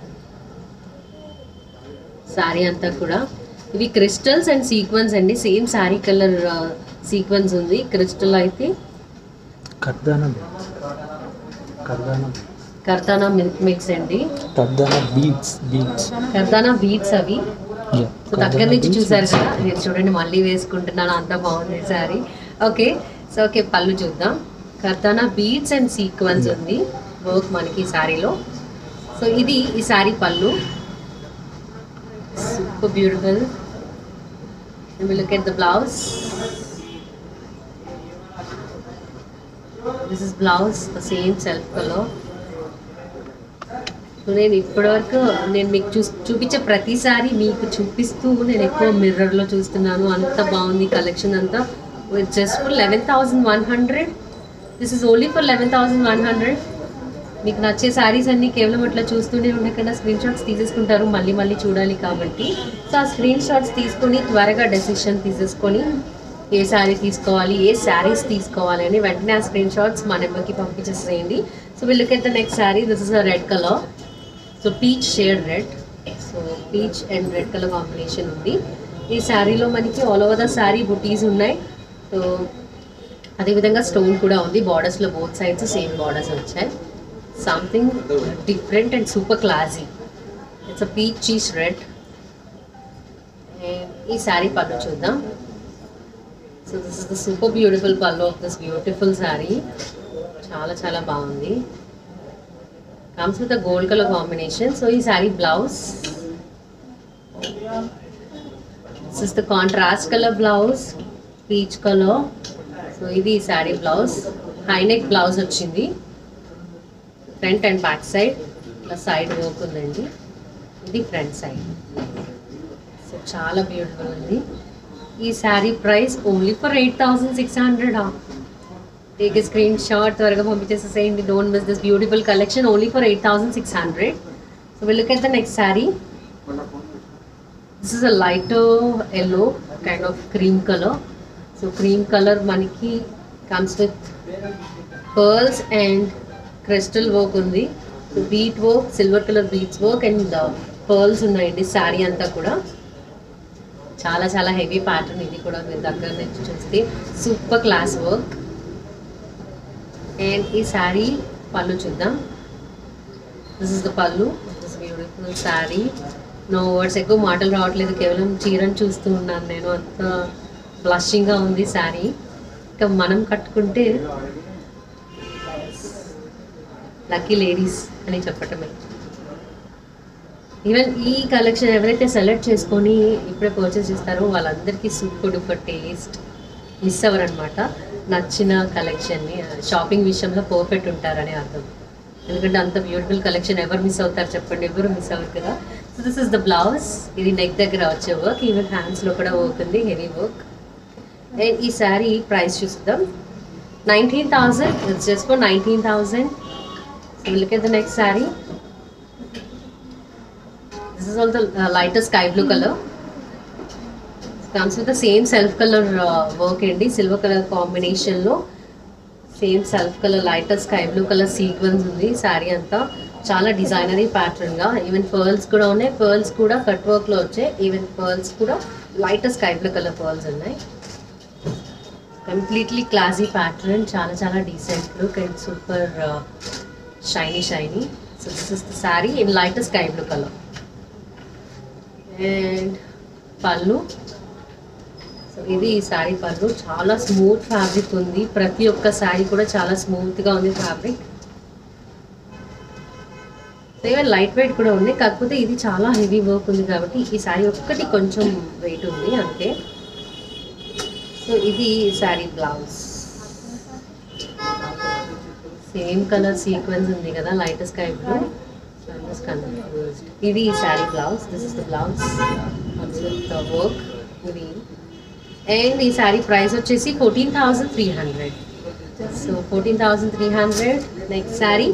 శారీ అంతా కూడా ఇవి క్రిస్టల్స్ అండ్ సీక్వెన్స్ అండి సేమ్ శారీ కలర్ సీక్వెన్స్ ఉంది క్రిస్టల్ అయితే కర్దానా కర్దానా కర్తానా మిల్క్ మిక్స్ అండి కర్దానా బీట్స్ బీట్స్ కర్తానా బీట్స్ అవి సో దగ్గర నుంచి చూసారు కదా మీరు చూడండి మళ్ళీ వేసుకుంటున్నాను అంత బాగుంది శారీ ఓకే సో ఓకే పళ్ళు చూద్దాం కర్తానా బీట్స్ అండ్ సీక్వెన్స్ ఉంది వర్క్ మనకి ఈ శారీలో సో ఇది ఈ శారీ పళ్ళు super beautiful look at the blouse this is blouse same self colour so నేను ఇప్పటివరకు నేను మీకు చూ చూపించే ప్రతిసారి మీకు చూపిస్తూ నేను ఎక్కువ మిర్రర్లో చూస్తున్నాను అంత బాగుంది కలెక్షన్ అంతా just for eleven thousand one hundred this is only for eleven thousand one hundred మీకు నచ్చే శారీస్ అన్ని కేవలం ఇట్లా చూస్తూనే ఉండకుండా స్క్రీన్ షాట్స్ తీసేసుకుంటారు మళ్ళీ మళ్ళీ చూడాలి కాబట్టి సో ఆ స్క్రీన్ షాట్స్ తీసుకొని త్వరగా డెసిషన్ తీసేసుకొని ఏ శారీ తీసుకోవాలి ఏ శారీస్ తీసుకోవాలి అని వెంటనే ఆ స్క్రీన్ షాట్స్ మా నెంబర్కి పంపించేసేయండి so will look at the next sari this is a red colour so peach shade red so peach and red colour combination ఉంది ఈ శారీలో మనకి ఆల్ ఓవర్ ద శారీ బుటీస్ ఉన్నాయి సో అదేవిధంగా స్టోన్ కూడా ఉంది బార్డర్స్లో బోత్ సైడ్స్ సేమ్ బార్డర్స్ వచ్చాయి something different and super classy it's a peach cheese red And ఈ శారీ పళ్ళు చూద్దాం so this is the super beautiful pallu of this beautiful sari చాలా చాలా బాగుంది comes with gold colour combination so ఈ sari blouse this is the contrast colour blouse peach colour so ఇది ఈ sari blouse high neck blouse వచ్చింది ఫ్రంట్ అండ్ బ్యాక్ సైడ్ ఇలా side work ఉందండి ఇది ఫ్రంట్ సైడ్ సో చాలా బ్యూటిఫుల్ ఉంది ఈ sari price only for eight thousand six hundred take screen shot త్వరగా పంపించేసేయండి don't miss this beautiful collection only for eight thousand six hundred so will look at the next sari this is a light yellow kind of cream colour so cream colour మనకి comes with pearls and crystal వర్క్ ఉంది so bead work silver colour beads work and pearls ఉన్నాయండి శారీ అంతా కూడా చాలా చాలా heavy pattern ఇది కూడా మీరు దగ్గర నుంచి చూస్తే సూపర్ క్లాస్ వర్క్ అండ్ ఈ శారీ పళ్ళు చూద్దాం this is the pallu this beautiful sari no words ఎక్కువ మాటలు రావట్లేదు కేవలం చీరను చూస్తూ ఉన్నాను నేను అంత బ్లషింగ్గా ఉంది శారీ ఇంకా మనం కట్టుకుంటే లక్కీ లేడీస్ అని చెప్పటమే ఈవెన్ ఈ కలెక్షన్ ఎవరైతే సెలెక్ట్ చేసుకొని ఇప్పుడే పర్చేస్ చేస్తారో వాళ్ళందరికీ సూపర్ డూపర్ టేస్ట్ మిస్ అవ్వరనమాట నచ్చిన కలెక్షన్ని షాపింగ్ విషయంలో పర్ఫెక్ట్ ఉంటారని అర్థం ఎందుకంటే అంత బ్యూటిఫుల్ కలెక్షన్ ఎవరు మిస్ అవుతారు చెప్పండి ఎవరు మిస్ అవ్వరు కదా so this is the blouse ఇది నెక్ దగ్గర వచ్చే వర్క్ ఈవెన్ హ్యాండ్స్లో కూడా వర్క్ ఉంది హెవీ వర్క్ అండ్ ఈ శారీ ప్రైస్ చూద్దాం nineteen thousand it's just for nineteen thousand so look at the next sari This is also uh, lighter sky blue color. Comes with the same self color uh, work అండి silver colour కాంబినేషన్లో same self colour lighter sky blue colour sequence ఉంది శారీ అంతా చాలా designery ప్యాటర్న్గా even pearls కూడా ఉన్నాయి pearls కూడా cut వర్క్లో వచ్చాయి ఈవెన్ పర్ల్స్ కూడా lighter sky blue colour pearls ఉన్నాయి కంప్లీట్లీ క్లాసీ ప్యాటర్న్ చాలా చాలా decent look and super shiny shiny so this is the sari in lighter sky blue colour and pallu so ఇది ఈ శారీ పళ్ళు చాలా స్మూత్ ఫ్యాబ్రిక్ ఉంది ప్రతి ఒక్క శారీ కూడా చాలా స్మూత్గా ఉంది ఫ్యాబ్రిక్ ఈవెన్ లైట్ వెయిట్ కూడా ఉంది కాకపోతే ఇది చాలా హెవీ వర్క్ ఉంది కాబట్టి ఈ శారీ ఒక్కటి కొంచెం వెయిట్ ఉంది అంతే సో ఇది sari blouse same colour sequence ఉంది కదా లైట్ స్కై బ్లూ ఇది ఈ sari blouse this is the blouse the work ఇది అండ్ ఈ శారీ ప్రైస్ వచ్చేసి fourteen thousand three hundred so fourteen thousand three hundred next sari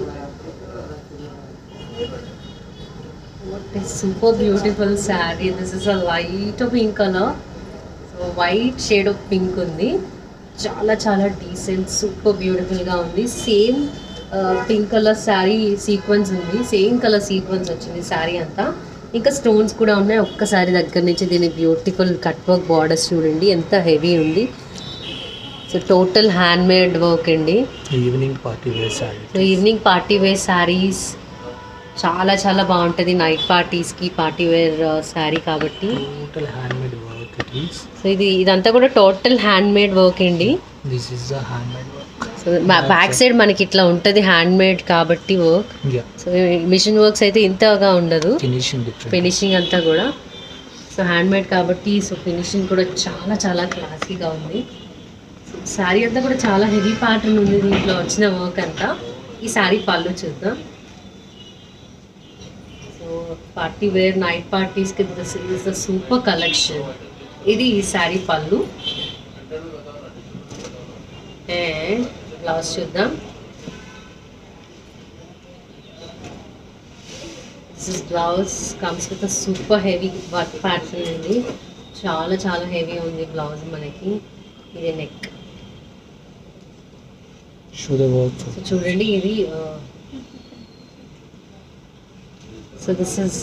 super beautiful sari this is a light pink colour so white shade of pink ఉంది చాలా చాలా decent super బ్యూటిఫుల్గా ఉంది same pink colour sari sequence ఉంది same colour sequence వచ్చింది శారీ అంతా ఇంకా stones కూడా ఉన్నాయి ఒక్కసారి దగ్గర నుంచి దీని బ్యూటిఫుల్ కట్ వర్క్ బార్డర్స్ చూడండి ఎంత హెవీ ఉంది so total hand made work అండి evening party wear sari so evening party wear saris చాలా చాలా బాగుంటుంది నైట్ పార్టీస్కి పార్టీ వేర్ శారీ కాబట్టి total hand made work it is so ఇది ఇదంతా కూడా టోటల్ హ్యాండ్ మేడ్ వర్క్ అండి this is the hand made work so back side మనకి ఇట్లా ఉంటుంది హ్యాండ్ మేడ్ కాబట్టి work yeah so machine works అయితే ఇంతగా ఉండదు ఫినిషింగ్ డిఫరెంట్ ఫినిషింగ్ అంతా కూడా సో హ్యాండ్ మేడ్ కాబట్టి సో ఫినిషింగ్ కూడా చాలా చాలా క్లాసీగా ఉంది శారీ అంతా కూడా చాలా హెవీ ప్యాటర్న్ ఉంది దీంట్లో వచ్చిన వర్క్ అంతా ఈ శారీ పళ్ళు చూద్దాం సో పార్టీ వేర్ నైట్ పార్టీస్కి this is the super collection ఇది ఈ శారీ పళ్ళు అండ్ బ్లౌజ్ చూద్దాం this blouse comes with super heavy work pattern అండి చాలా చాలా హెవీ ఉంది బ్లౌజ్ మనకి ఇది neck show the work so చూడండి ఇది so this is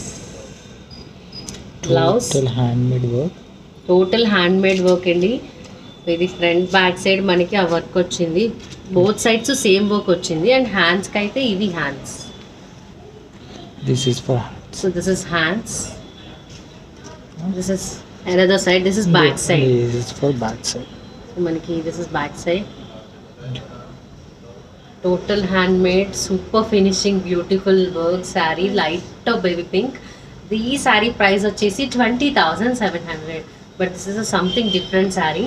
blouse total hand made work total hand made work అండి ఇది ఫ్రంట్ బ్యాక్ సైడ్ మనకి ఆ వర్క్ వచ్చింది బోత్ సైడ్స్ సేమ్ వర్క్ వచ్చింది అండ్ హ్యాండ్స్కి అయితే ఇవి hands this is for so this is hands this is another side this is back side This is for back side. మనకి this is back side total hand made super finishing beautiful work sari light baby pink ఈ sari price వచ్చేసి twenty thousand seven hundred but this is something different sari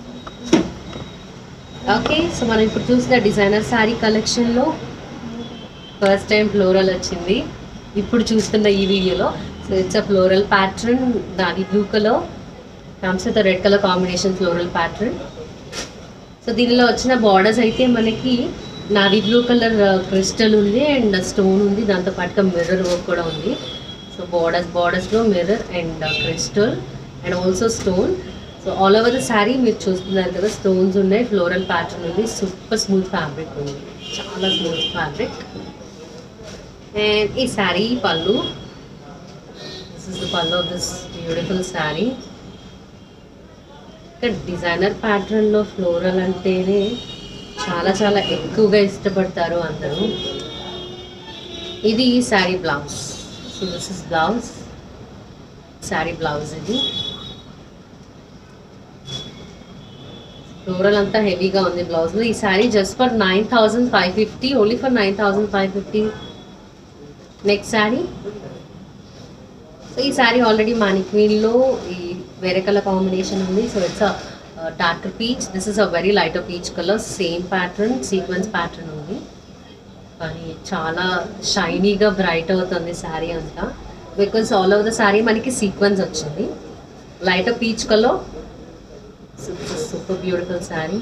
okay so మనం ఇప్పుడు చూసిన designer sari కలెక్షన్లో first time floral వచ్చింది ఇప్పుడు చూస్తున్న ఈ వీడియోలో so it's a floral pattern దాని blue colour comes with red colour combination floral pattern so దీనిలో వచ్చిన బార్డర్స్ అయితే మనకి నావీ బ్లూ కలర్ క్రిస్టల్ ఉంది అండ్ స్టోన్ ఉంది దాంతో పాటుగా మిర్రర్ వర్క్ కూడా ఉంది సో బార్డర్స్ బార్డర్స్లో mirror and crystal and also stone so all over the sari మీరు చూస్తున్నారు కదా స్టోన్స్ ఉన్నాయి ఫ్లోరల్ ప్యాటర్న్ ఉంది సూపర్ స్మూత్ ఫ్యాబ్రిక్ ఉంది చాలా స్మూత్ ఫ్యాబ్రిక్ అండ్ ఈ శారీ పళ్ళు this is the pallu of this beautiful sari ఇక్కడ డిజైనర్ ప్యాటర్న్లో ఫ్లోరల్ అంటేనే చాలా చాలా ఎక్కువగా ఇష్టపడతారు అందరూ ఇది sari blouse so this is blouse sari blouse ఇది ఫ్లోరల్ అంతా హెవీగా ఉంది బ్లౌజ్లో ఈ sari just for nine thousand five fifty only for nine thousand five fifty next sari so ఈ శారీ ఆల్రెడీ మానిక్వీన్లో ఈ వేరే కలర్ కాంబినేషన్ ఉంది so it's dark peach this is a very light peach colour same pattern sequence pattern ఉంది కానీ చాలా షైనీగా bright అవుతుంది శారీ అంతా because all over the sari మనకి సీక్వెన్స్ వచ్చింది light peach colour super beautiful sari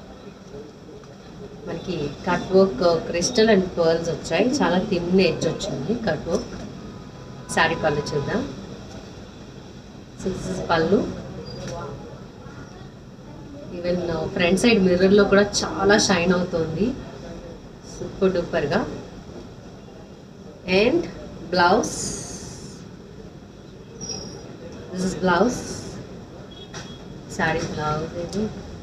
మనకి cut work crystal and pearls వచ్చాయి చాలా థిన్ ఎడ్జ్ వచ్చింది కట్ వర్క్ శారీ పళ్ళు చూద్దాం so this is pallu even front side మిర్రర్లో కూడా చాలా షైన్ అవుతుంది సూపర్ డూపర్గా and blouse this is blouse sari blouse ఇది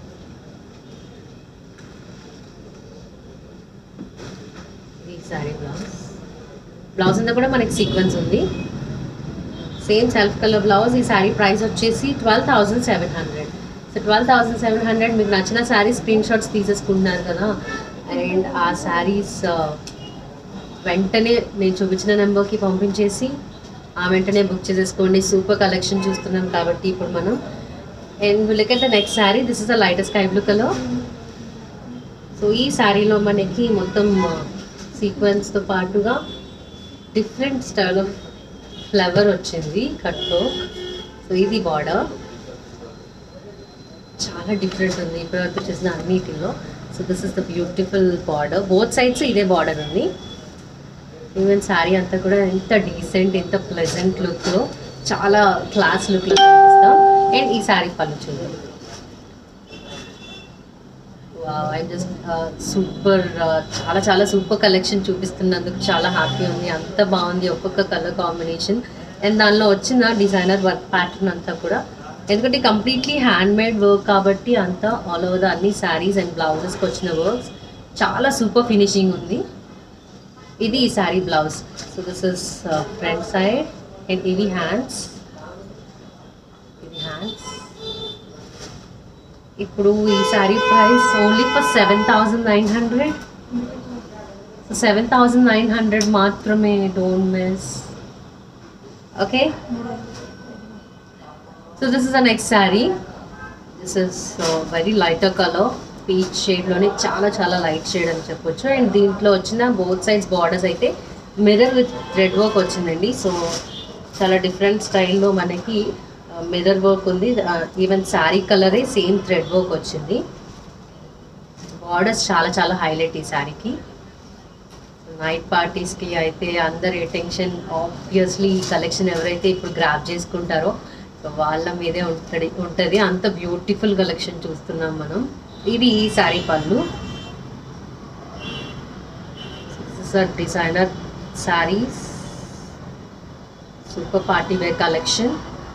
ఇది శారీ బ్లౌజ్ బ్లౌజ్ అంతా కూడా మనకి సీక్వెన్స్ ఉంది సేమ్ సెల్ఫ్ కలర్ బ్లౌజ్ ఈ శారీ ప్రైస్ వచ్చేసి twelve thousand seven hundred so twelve thousand seven hundred మీకు నచ్చిన శారీ స్క్రీన్ షాట్స్ తీసేసుకుంటున్నారు కదా అండ్ ఆ శారీస్ వెంటనే నేను చూపించిన నెంబర్కి పంపించేసి ఆ వెంటనే బుక్ చేసేసుకోండి సూపర్ కలెక్షన్ చూస్తున్నాం కాబట్టి ఇప్పుడు మనం and look at the next sari this is the lightest sky blue colour so ఈ శారీలో మనకి మొత్తం సీక్వెన్స్తో పాటుగా డిఫరెంట్ స్టైల్ ఆఫ్ ఫ్లవర్ వచ్చింది కట్తో సో ఇది బార్డర్ చాలా డిఫరెంట్ ఉంది ఇప్పటివరకు చూసిన అన్నిటిలో so this is the beautiful border both sides ఇదే బార్డర్ ఉంది ఈవెన్ శారీ అంతా కూడా ఎంత డీసెంట్ ఎంత ప్లెజెంట్ లుక్లో చాలా క్లాస్ లుక్లో కనిపిస్తాం అండ్ ఈ శారీ పళ్ళు చూడండి ఐ జస్ట్ సూపర్ చాలా చాలా సూపర్ కలెక్షన్ చూపిస్తున్నందుకు చాలా హ్యాపీ ఉంది అంత బాగుంది ఒక్కొక్క కలర్ కాంబినేషన్ అండ్ దానిలో వచ్చిన డిజైనర్ వర్క్ ప్యాటర్న్ అంతా కూడా ఎందుకంటే కంప్లీట్లీ హ్యాండ్ మేడ్ వర్క్ కాబట్టి అంతా ఆల్ ఓవర్ ద అన్ని శారీస్ అండ్ బ్లౌజెస్కి వచ్చిన వర్క్స్ చాలా సూపర్ ఫినిషింగ్ ఉంది ఇది ఈ sari blouse so this is front side and ఇవి హ్యాండ్స్ ఇది హ్యాండ్స్ ఇప్పుడు ఈ sari price only for seven thousand nine hundred seven thousand nine hundred మాత్రమే don't miss okay so this is the next sari this is very lighter colour peach షేడ్లోనే చాలా చాలా light shade అని చెప్పొచ్చు అండ్ దీంట్లో వచ్చిన బోత్ సైడ్స్ బార్డర్స్ అయితే mirror with thread work వచ్చిందండి సో చాలా డిఫరెంట్ స్టైల్లో మనకి మిర్రర్ వర్క్ ఉంది ఈవెన్ శారీ కలరే సేమ్ థ్రెడ్ వర్క్ వచ్చింది బార్డర్స్ చాలా చాలా హైలైట్ ఈ శారీకి నైట్ పార్టీస్కి అయితే అందరి అటెన్షన్ ఆబ్వియస్లీ ఈ కలెక్షన్ ఎవరైతే ఇప్పుడు గ్రాప్ చేసుకుంటారో సో వాళ్ళ మీదే ఉంటుంది ఉంటుంది అంత బ్యూటిఫుల్ కలెక్షన్ చూస్తున్నాం మనం ఇది ఈ శారీ పళ్ళు designer saris super party wear collection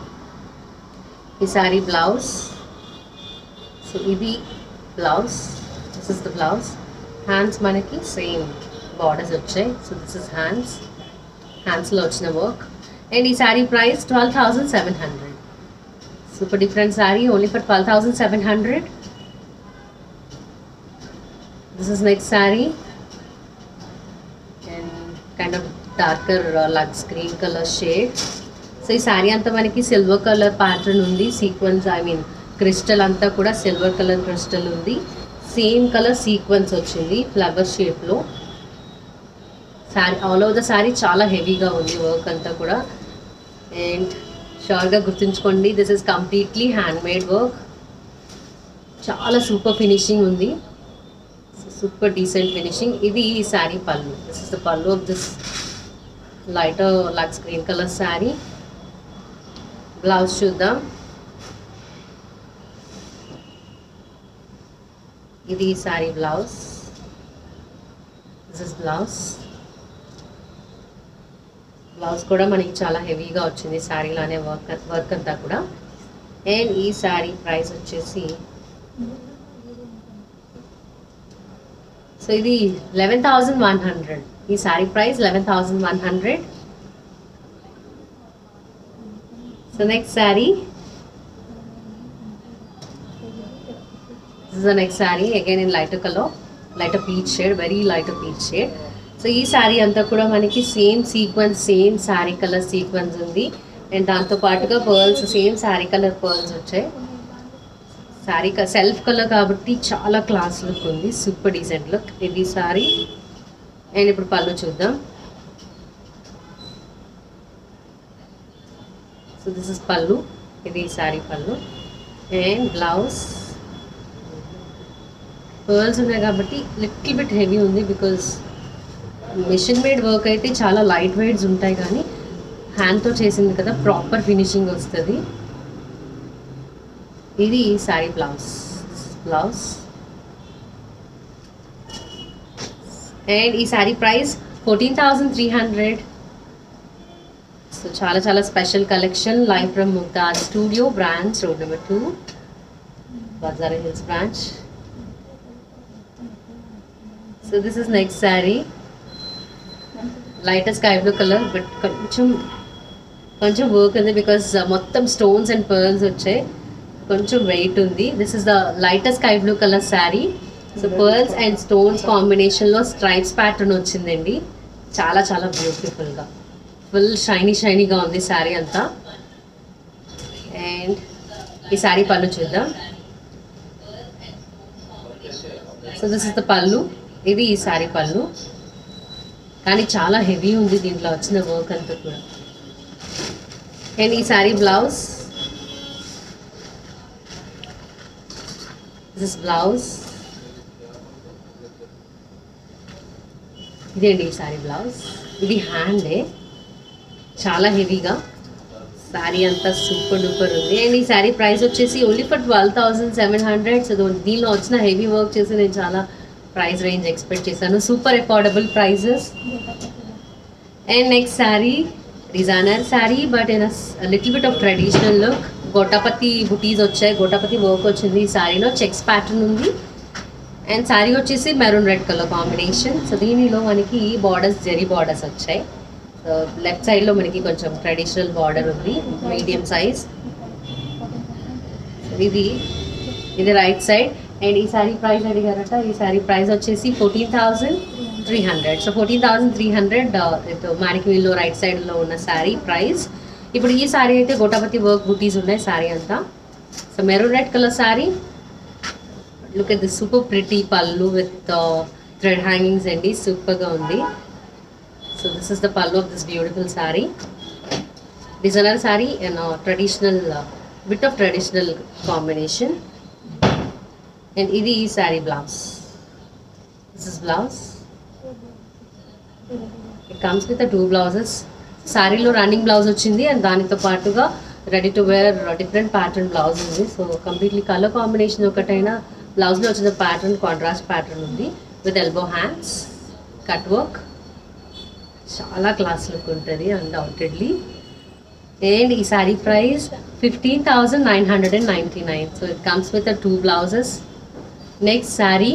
ఈ శారీ బ్లౌజ్ సో ఇది blouse this is the blouse hands మనకి సేమ్ బార్డర్స్ వచ్చాయి సో దిస్ ఇస్ హ్యాండ్స్ హ్యాండ్స్లో వచ్చిన వర్క్ అండ్ ఈ sari price twelve thousand seven hundred super different saree only for 12700 this is next saree and kind of darker uh, lux green color shade so ఈ శారీ అంతా మనకి silver colour pattern ఉంది sequence I mean crystal అంతా కూడా silver colour crystal ఉంది same colour sequence వచ్చింది flower షేప్లో sari all over the sari చాలా హెవీగా ఉంది వర్క్ అంతా కూడా అండ్ షూర్గా గుర్తుంచుకోండి this is completely hand made work చాలా సూపర్ ఫినిషింగ్ ఉంది సూపర్ డీసెంట్ ఫినిషింగ్ ఇది ఈ శారీ పళ్ళు this is the pallu of this lighter lux green colour sari blouse చూద్దాం ఇది ఈ sari blouse this is blouse blouse కూడా మనకి చాలా హెవీగా వచ్చింది శారీలోనే వర్క్ వర్క్ అంతా కూడా అండ్ ఈ శారీ ప్రైస్ వచ్చేసి సో ఇది లెవెన్ థౌజండ్ వన్ హండ్రెడ్ ఈ sari price eleven thousand one hundred so next sari This is the next saree again in lighter color, lighter peach shade, very lighter peach shade. So ఈ శారీ అంతా కూడా మనకి same sequence same sari colour sequence ఉంది and దాంతో పాటుగా pearls same sari colour pearls వచ్చాయి sari self colour కాబట్టి చాలా క్లాస్ లుక్ ఉంది సూపర్ డీసెంట్ లుక్ ఇది శారీ అండ్ ఇప్పుడు పళ్ళు చూద్దాం సో దిస్ ఇస్ పళ్ళు ఇది శారీ పళ్ళు అండ్ బ్లౌజ్ పర్ల్స్ ఉన్నాయి కాబట్టి లిటిల్ బిట్ హెవీ ఉంది బికాజ్ మిషన్ మేడ్ వర్క్ అయితే చాలా లైట్ వెయిట్స్ ఉంటాయి కానీ హ్యాండ్తో చేసింది కదా ప్రాపర్ ఫినిషింగ్ వస్తుంది ఇది శారీ బ్లౌజ్ బ్లౌజ్ అండ్ ఈ sari price fourteen thousand three hundred so చాలా చాలా special collection live from Mugdha's studio branch road number two Banjara Hills branch so this is next sari lighter sky blue colour but కొంచెం కొంచెం work ఉంది because మొత్తం stones and pearls వచ్చాయి కొంచెం weight ఉంది this is the lighter sky blue colour sari so pearls and stones కాంబినేషన్లో stripes pattern వచ్చిందండి చాలా చాలా బ్యూటిఫుల్గా ఫుల్ షైనీ షైనీగా ఉంది శారీ అంతా అండ్ ఈ శారీ పళ్ళు చూద్దాం సో దిస్ ఇస్ ద పళ్ళు ఇది ఈ శారీ పళ్ళు కానీ చాలా హెవీ ఉంది దీంట్లో వచ్చిన వర్క్ అంతా కూడా అండ్ ఈ శారీ బ్లౌజ్ దిస్ బ్లౌజ్ ఇదేంటి ఈ శారీ బ్లౌజ్ ఇది హ్యాండే చాలా హెవీగా శారీ అంతా సూపర్ డూపర్ ఉంది అండ్ ఈ శారీ ప్రైస్ వచ్చేసి only for twelve thousand seven hundred so దీనిలో వచ్చిన హెవీ వర్క్ చేసి నేను చాలా ప్రైస్ రేంజ్ ఎక్స్పెక్ట్ చేశాను super affordable prices and next sari designer sari but in little bit of traditional look gotapatti బుటీస్ వచ్చాయి గోటాపతి వర్క్ వచ్చింది ఈ శారీలో చెక్స్ ప్యాటర్న్ ఉంది అండ్ శారీ వచ్చేసి maroon red colour combination so దీనిలో మనకి బార్డర్స్ జెరీ బార్డర్స్ వచ్చాయి సో లెఫ్ట్ సైడ్లో మనకి కొంచెం ట్రెడిషనల్ బార్డర్ ఉంది మీడియం సైజ్ ఇది ఇది రైట్ సైడ్ అండ్ ఈ శారీ ప్రైస్ అడిగారట ఈ శారీ ప్రైస్ వచ్చేసి fourteen thousand three hundred so fourteen thousand three hundred మాణిక్వీల్లో రైట్ సైడ్లో ఉన్న శారీ ప్రైస్ ఇప్పుడు ఈ శారీ అయితే గోటాపతి వర్క్ బూటీస్ ఉన్నాయి శారీ అంతా so maroon red colour sari look at the super pretty pallu with thread hangings అండి సూపర్గా ఉంది so this is the pallu of this beautiful sari designer sari and traditional bit of traditional combination and ఇది ఈ sari blouse this is blouse it comes with two blouses శారీలో running blouse వచ్చింది and దానితో పాటుగా ready to wear different pattern blouse ఉంది so completely colour combination ఒకటైనా బ్లౌజ్లో వచ్చిన ప్యాటర్న్ కాంట్రాస్ట్ ప్యాటర్న్ ఉంది with elbow hands cut work చాలా క్లాస్ లుక్ ఉంటుంది అన్డౌటెడ్లీ అండ్ ఈ sari price fifteen thousand nine hundred and ninety nine so it comes with two blouses next sari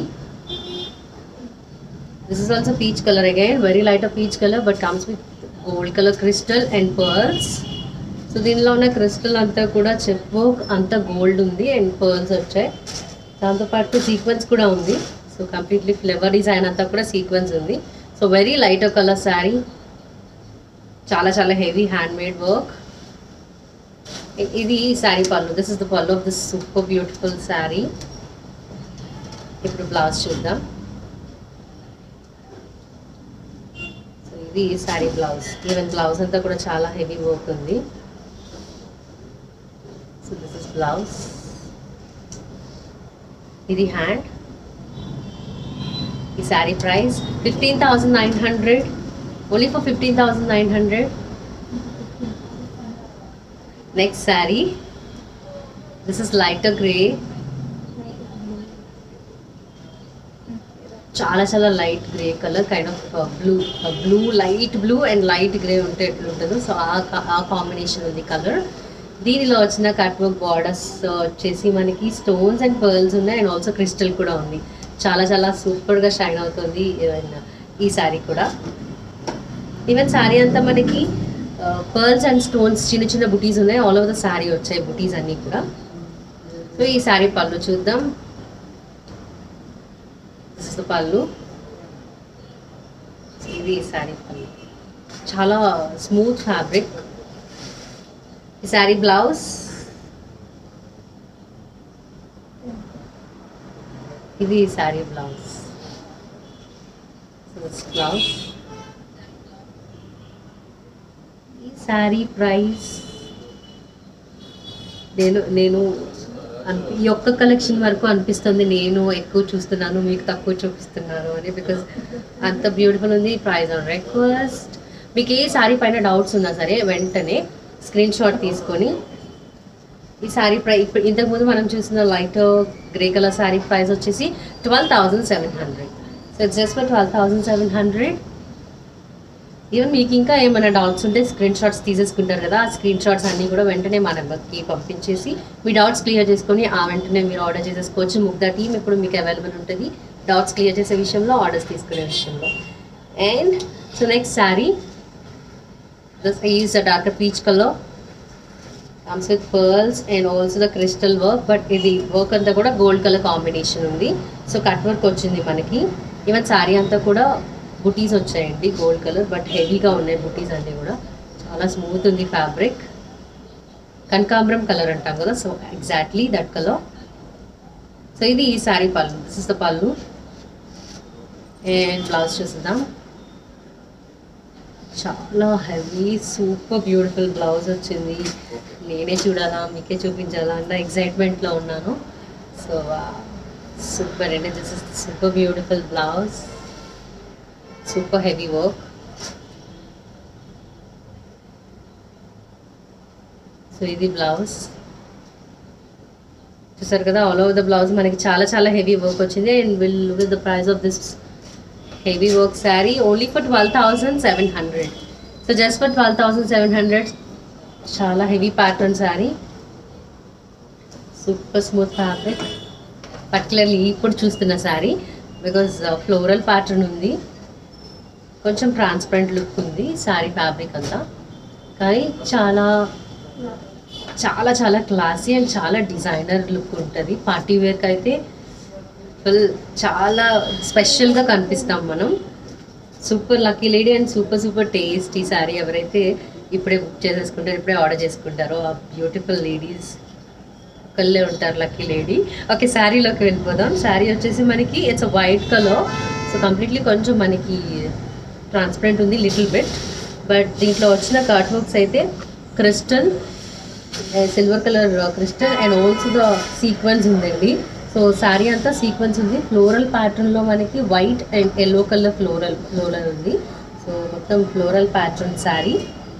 This is also peach color again, very light of peach color, but comes with gold color crystal and pearls. So so దీనిలో ఉన్న crystal అంతా కూడా చెప్ work అంతా gold ఉంది and pearls వచ్చాయి దాంతోపాటు sequence కూడా ఉంది సో కంప్లీట్లీ ఫ్లేవర్ డిజైన్ అంతా కూడా సీక్వెన్స్ ఉంది so very light colour sari చాలా చాలా హెవీ హ్యాండ్ మేడ్ వర్క్ ఇది శారీ పళ్ళు this is the pallu of this super beautiful sari ఇప్పుడు బ్లౌజ్ చూద్దాం సో ఇది శారీ బ్లౌజ్ ఈవెన్ బ్లౌజ్ అంతా కూడా చాలా హెవీ వర్క్ ఉంది సో దిస్ ఇస్ బ్లౌజ్ ఇది హ్యాండ్ ఈ sari price fifteen thousand nine hundred only for fifteen thousand nine hundred next sari this is lighter grey చాలా చాలా light grey colour kind of blue blue light blue and light grey ఉంటే ఎట్లుంటుందో so ఆ క- ఆ combination ఉంది colour దీనిలో వచ్చిన కట్ వర్క్ బార్డర్స్ వచ్చేసి మనకి స్టోన్స్ అండ్ పర్ల్స్ ఉన్నాయి అండ్ ఆల్సో క్రిస్టల్ కూడా ఉంది చాలా చాలా సూపర్గా షైన్ అవుతుంది ఈవెన్ ఈ శారీ కూడా ఈవెన్ శారీ అంతా మనకి పర్ల్స్ అండ్ స్టోన్స్ చిన్న చిన్న బుటీస్ ఉన్నాయి ఆల్ ఓవర్ ద శారీ వచ్చాయి బుటీస్ అన్నీ కూడా సో ఈ శారీ పళ్ళు చూద్దాం This is the పళ్ళు ఇది శారీ పళ్ళు చాలా స్మూత్ ఫ్యాబ్రిక్ ఈ శారీ బ్లౌజ్ ఇది శారీ బ్లౌజ్ బ్లౌజ్ ఈ శారీ ప్రైస్ నేను నేను అన్- ఈ ఒక్క కలెక్షన్ వరకు అనిపిస్తుంది నేను ఎక్కువ చూస్తున్నాను మీకు తక్కువ చూపిస్తున్నాను అని బికాజ్ అంత బ్యూటిఫుల్ ఉంది ప్రైస్ ఆన్ రిక్వెస్ట్ మీకు ఏ శారీ పైన డౌట్స్ ఉన్నా సరే వెంటనే స్క్రీన్ షాట్ తీసుకొని ఈ శారీ ప్రై ఇప్పుడు ఇంతకుముందు మనం చూసిన light grey colour sari price వచ్చేసి twelve thousand seven hundred so it's just for twelve thousand seven hundred even మీకు ఇంకా ఏమైనా డౌట్స్ ఉంటే స్క్రీన్ షాట్స్ తీసేసుకుంటారు కదా ఆ స్క్రీన్ షాట్స్ అన్నీ కూడా వెంటనే మా నెంబర్కి పంపించేసి మీ డౌట్స్ క్లియర్ చేసుకొని ఆ వెంటనే మీరు ఆర్డర్ చేసేసుకోవచ్చు ముగ్ధా టీం ఇప్పుడు మీకు అవైలబుల్ ఉంటుంది డౌట్స్ క్లియర్ చేసే విషయంలో ఆర్డర్స్ తీసుకునే విషయంలో and so next sari this is a dark peach colour comes with pearls and also the crystal work but ఇది వర్క్ అంతా కూడా గోల్డ్ కలర్ కాంబినేషన్ ఉంది సో కట్ వర్క్ వచ్చింది మనకి ఈవెన్ శారీ అంతా కూడా బుటీస్ వచ్చాయండి గోల్డ్ కలర్ బట్ హెవీగా ఉన్నాయి బుటీస్ అన్నీ కూడా చాలా స్మూత్ ఉంది ఫ్యాబ్రిక్ కనకాంబరం కలర్ అంటాం కదా so exactly that colour so ఇది ఈ శారీ పళ్ళు this is the pallu and blouse చూద్దాం చాలా హెవీ సూపర్ బ్యూటిఫుల్ బ్లౌజ్ వచ్చింది నేనే చూడాలా మీకే చూపించాలా అన్న ఎగ్జైట్మెంట్లో ఉన్నాను సో సూపర్ అండి this is super beautiful blouse super heavy work so ఇది బ్లౌజ్ చూసారు కదా ఆల్ ఓవర్ ద బ్లౌజ్ మనకి చాలా చాలా హెవీ వర్క్ వచ్చింది and will with the price of this heavy work sari only for twelve thousand seven hundred so just for twelve thousand seven hundred చాలా heavy pattern sari super smooth fabric particularly ఇప్పుడు చూస్తున్న sari because floral pattern ఉంది కొంచెం transparent look ఉంది sari fabric అంతా కానీ చాలా చాలా చాలా క్లాసీ అండ్ చాలా డిజైనర్ లుక్ ఉంటుంది పార్టీ వేర్కి అయితే ఫుల్ చాలా స్పెషల్గా కనిపిస్తాం మనం super lucky lady and super super tasty sari ఎవరైతే ఇప్పుడే బుక్ చేసేసుకుంటారో ఇప్పుడే ఆర్డర్ చేసుకుంటారో ఆ బ్యూటిఫుల్ లేడీస్ ఒకళ్ళే ఉంటారు లక్కీ లేడీ ఓకే శారీలోకి వెళ్ళిపోదాం శారీ వచ్చేసి మనకి it's white colour so completely కొంచెం మనకి ట్రాన్స్పరెంట్ ఉంది లిటిల్ బిట్ బట్ దీంట్లో వచ్చిన కట్ వర్క్స్ అయితే crystal silver colour crystal and also the sequence ఉందండి సో శారీ అంతా సీక్వెన్స్ ఉంది ఫ్లోరల్ ప్యాటర్న్లో మనకి white and yellow colour floral floral ఉంది సో మొత్తం ఫ్లోరల్ ప్యాటర్న్ శారీ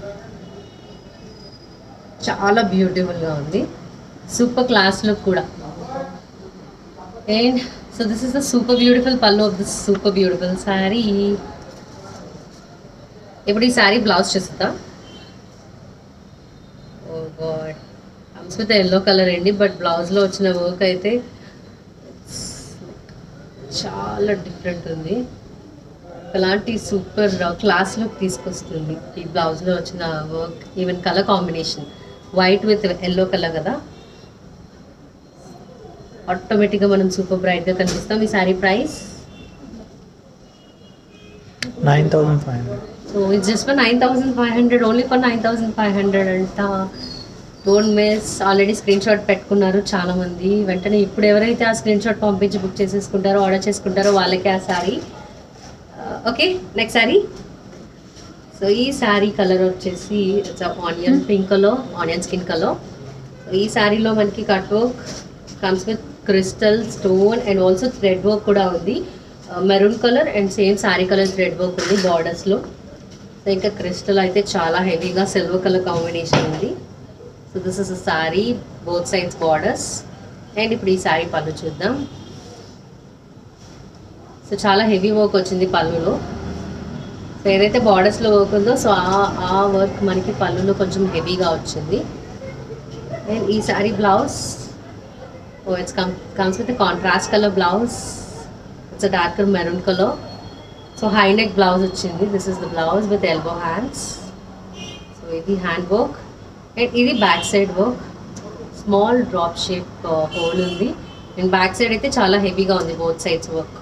చాలా బ్యూటిఫుల్గా ఉంది సూపర్ క్లాస్ లుక్ కూడా and so this is the super beautiful pallu of this super beautiful sari ఇప్పుడు ఈ శారీ బ్లౌజ్ చూస్తుందా oh god comes with yellow colour అండి బట్ బ్లౌజ్లో వచ్చిన వర్క్ అయితే చాలా డిఫరెంట్ ఉంది అలాంటి సూపర్ క్లాస్ లుక్ తీసుకొస్తుంది ఈ బ్లౌజ్లో వచ్చిన work even colour combination white with yellow colour కదా ఆటోమేటిక్గా మనం సూపర్ బ్రైట్గా కనిపిస్తాం ఈ sari price nine thousand five hundred so it's just for nine thousand five hundred only for nine thousand five hundred అంట don't miss already screenshot పెట్టుకున్నారు చాలా మంది వెంటనే ఇప్పుడు ఎవరైతే ఆ స్క్రీన్ షాట్ పంపించి బుక్ చేసేసుకుంటారో ఆర్డర్ చేసుకుంటారో వాళ్ళకే ఆ sari okay next sari so ఈ శారీ కలర్ వచ్చేసి it's onion pink colour onion skin colour ఈ శారీలో మనకి cut work comes with crystal stone and also thread work కూడా ఉంది maroon colour and same sari colour thread work ఉంది బార్డర్స్లో సో ఇంకా క్రిస్టల్ అయితే చాలా హెవీగా సిల్వర్ కలర్ కాంబినేషన్ ఉంది so this is sari both sides borders and ఇప్పుడు ఈ శారీ పళ్ళు చూద్దాం సో చాలా హెవీ వర్క్ వచ్చింది పళ్ళులో సో ఏదైతే బార్డర్స్లో వర్క్ ఉందో సో ఆ ఆ వర్క్ మనకి పళ్ళులో కొంచెం హెవీగా వచ్చింది అండ్ ఈ sari blouse oh it's come comes with contrast colour blouse it's darker maroon colour so high neck blouse వచ్చింది this is the blouse with elbow hands so ఇది హ్యాండ్ వర్క్ అండ్ ఇది back side work small drop shape hole ఉంది and back side అయితే చాలా హెవీగా ఉంది both sides work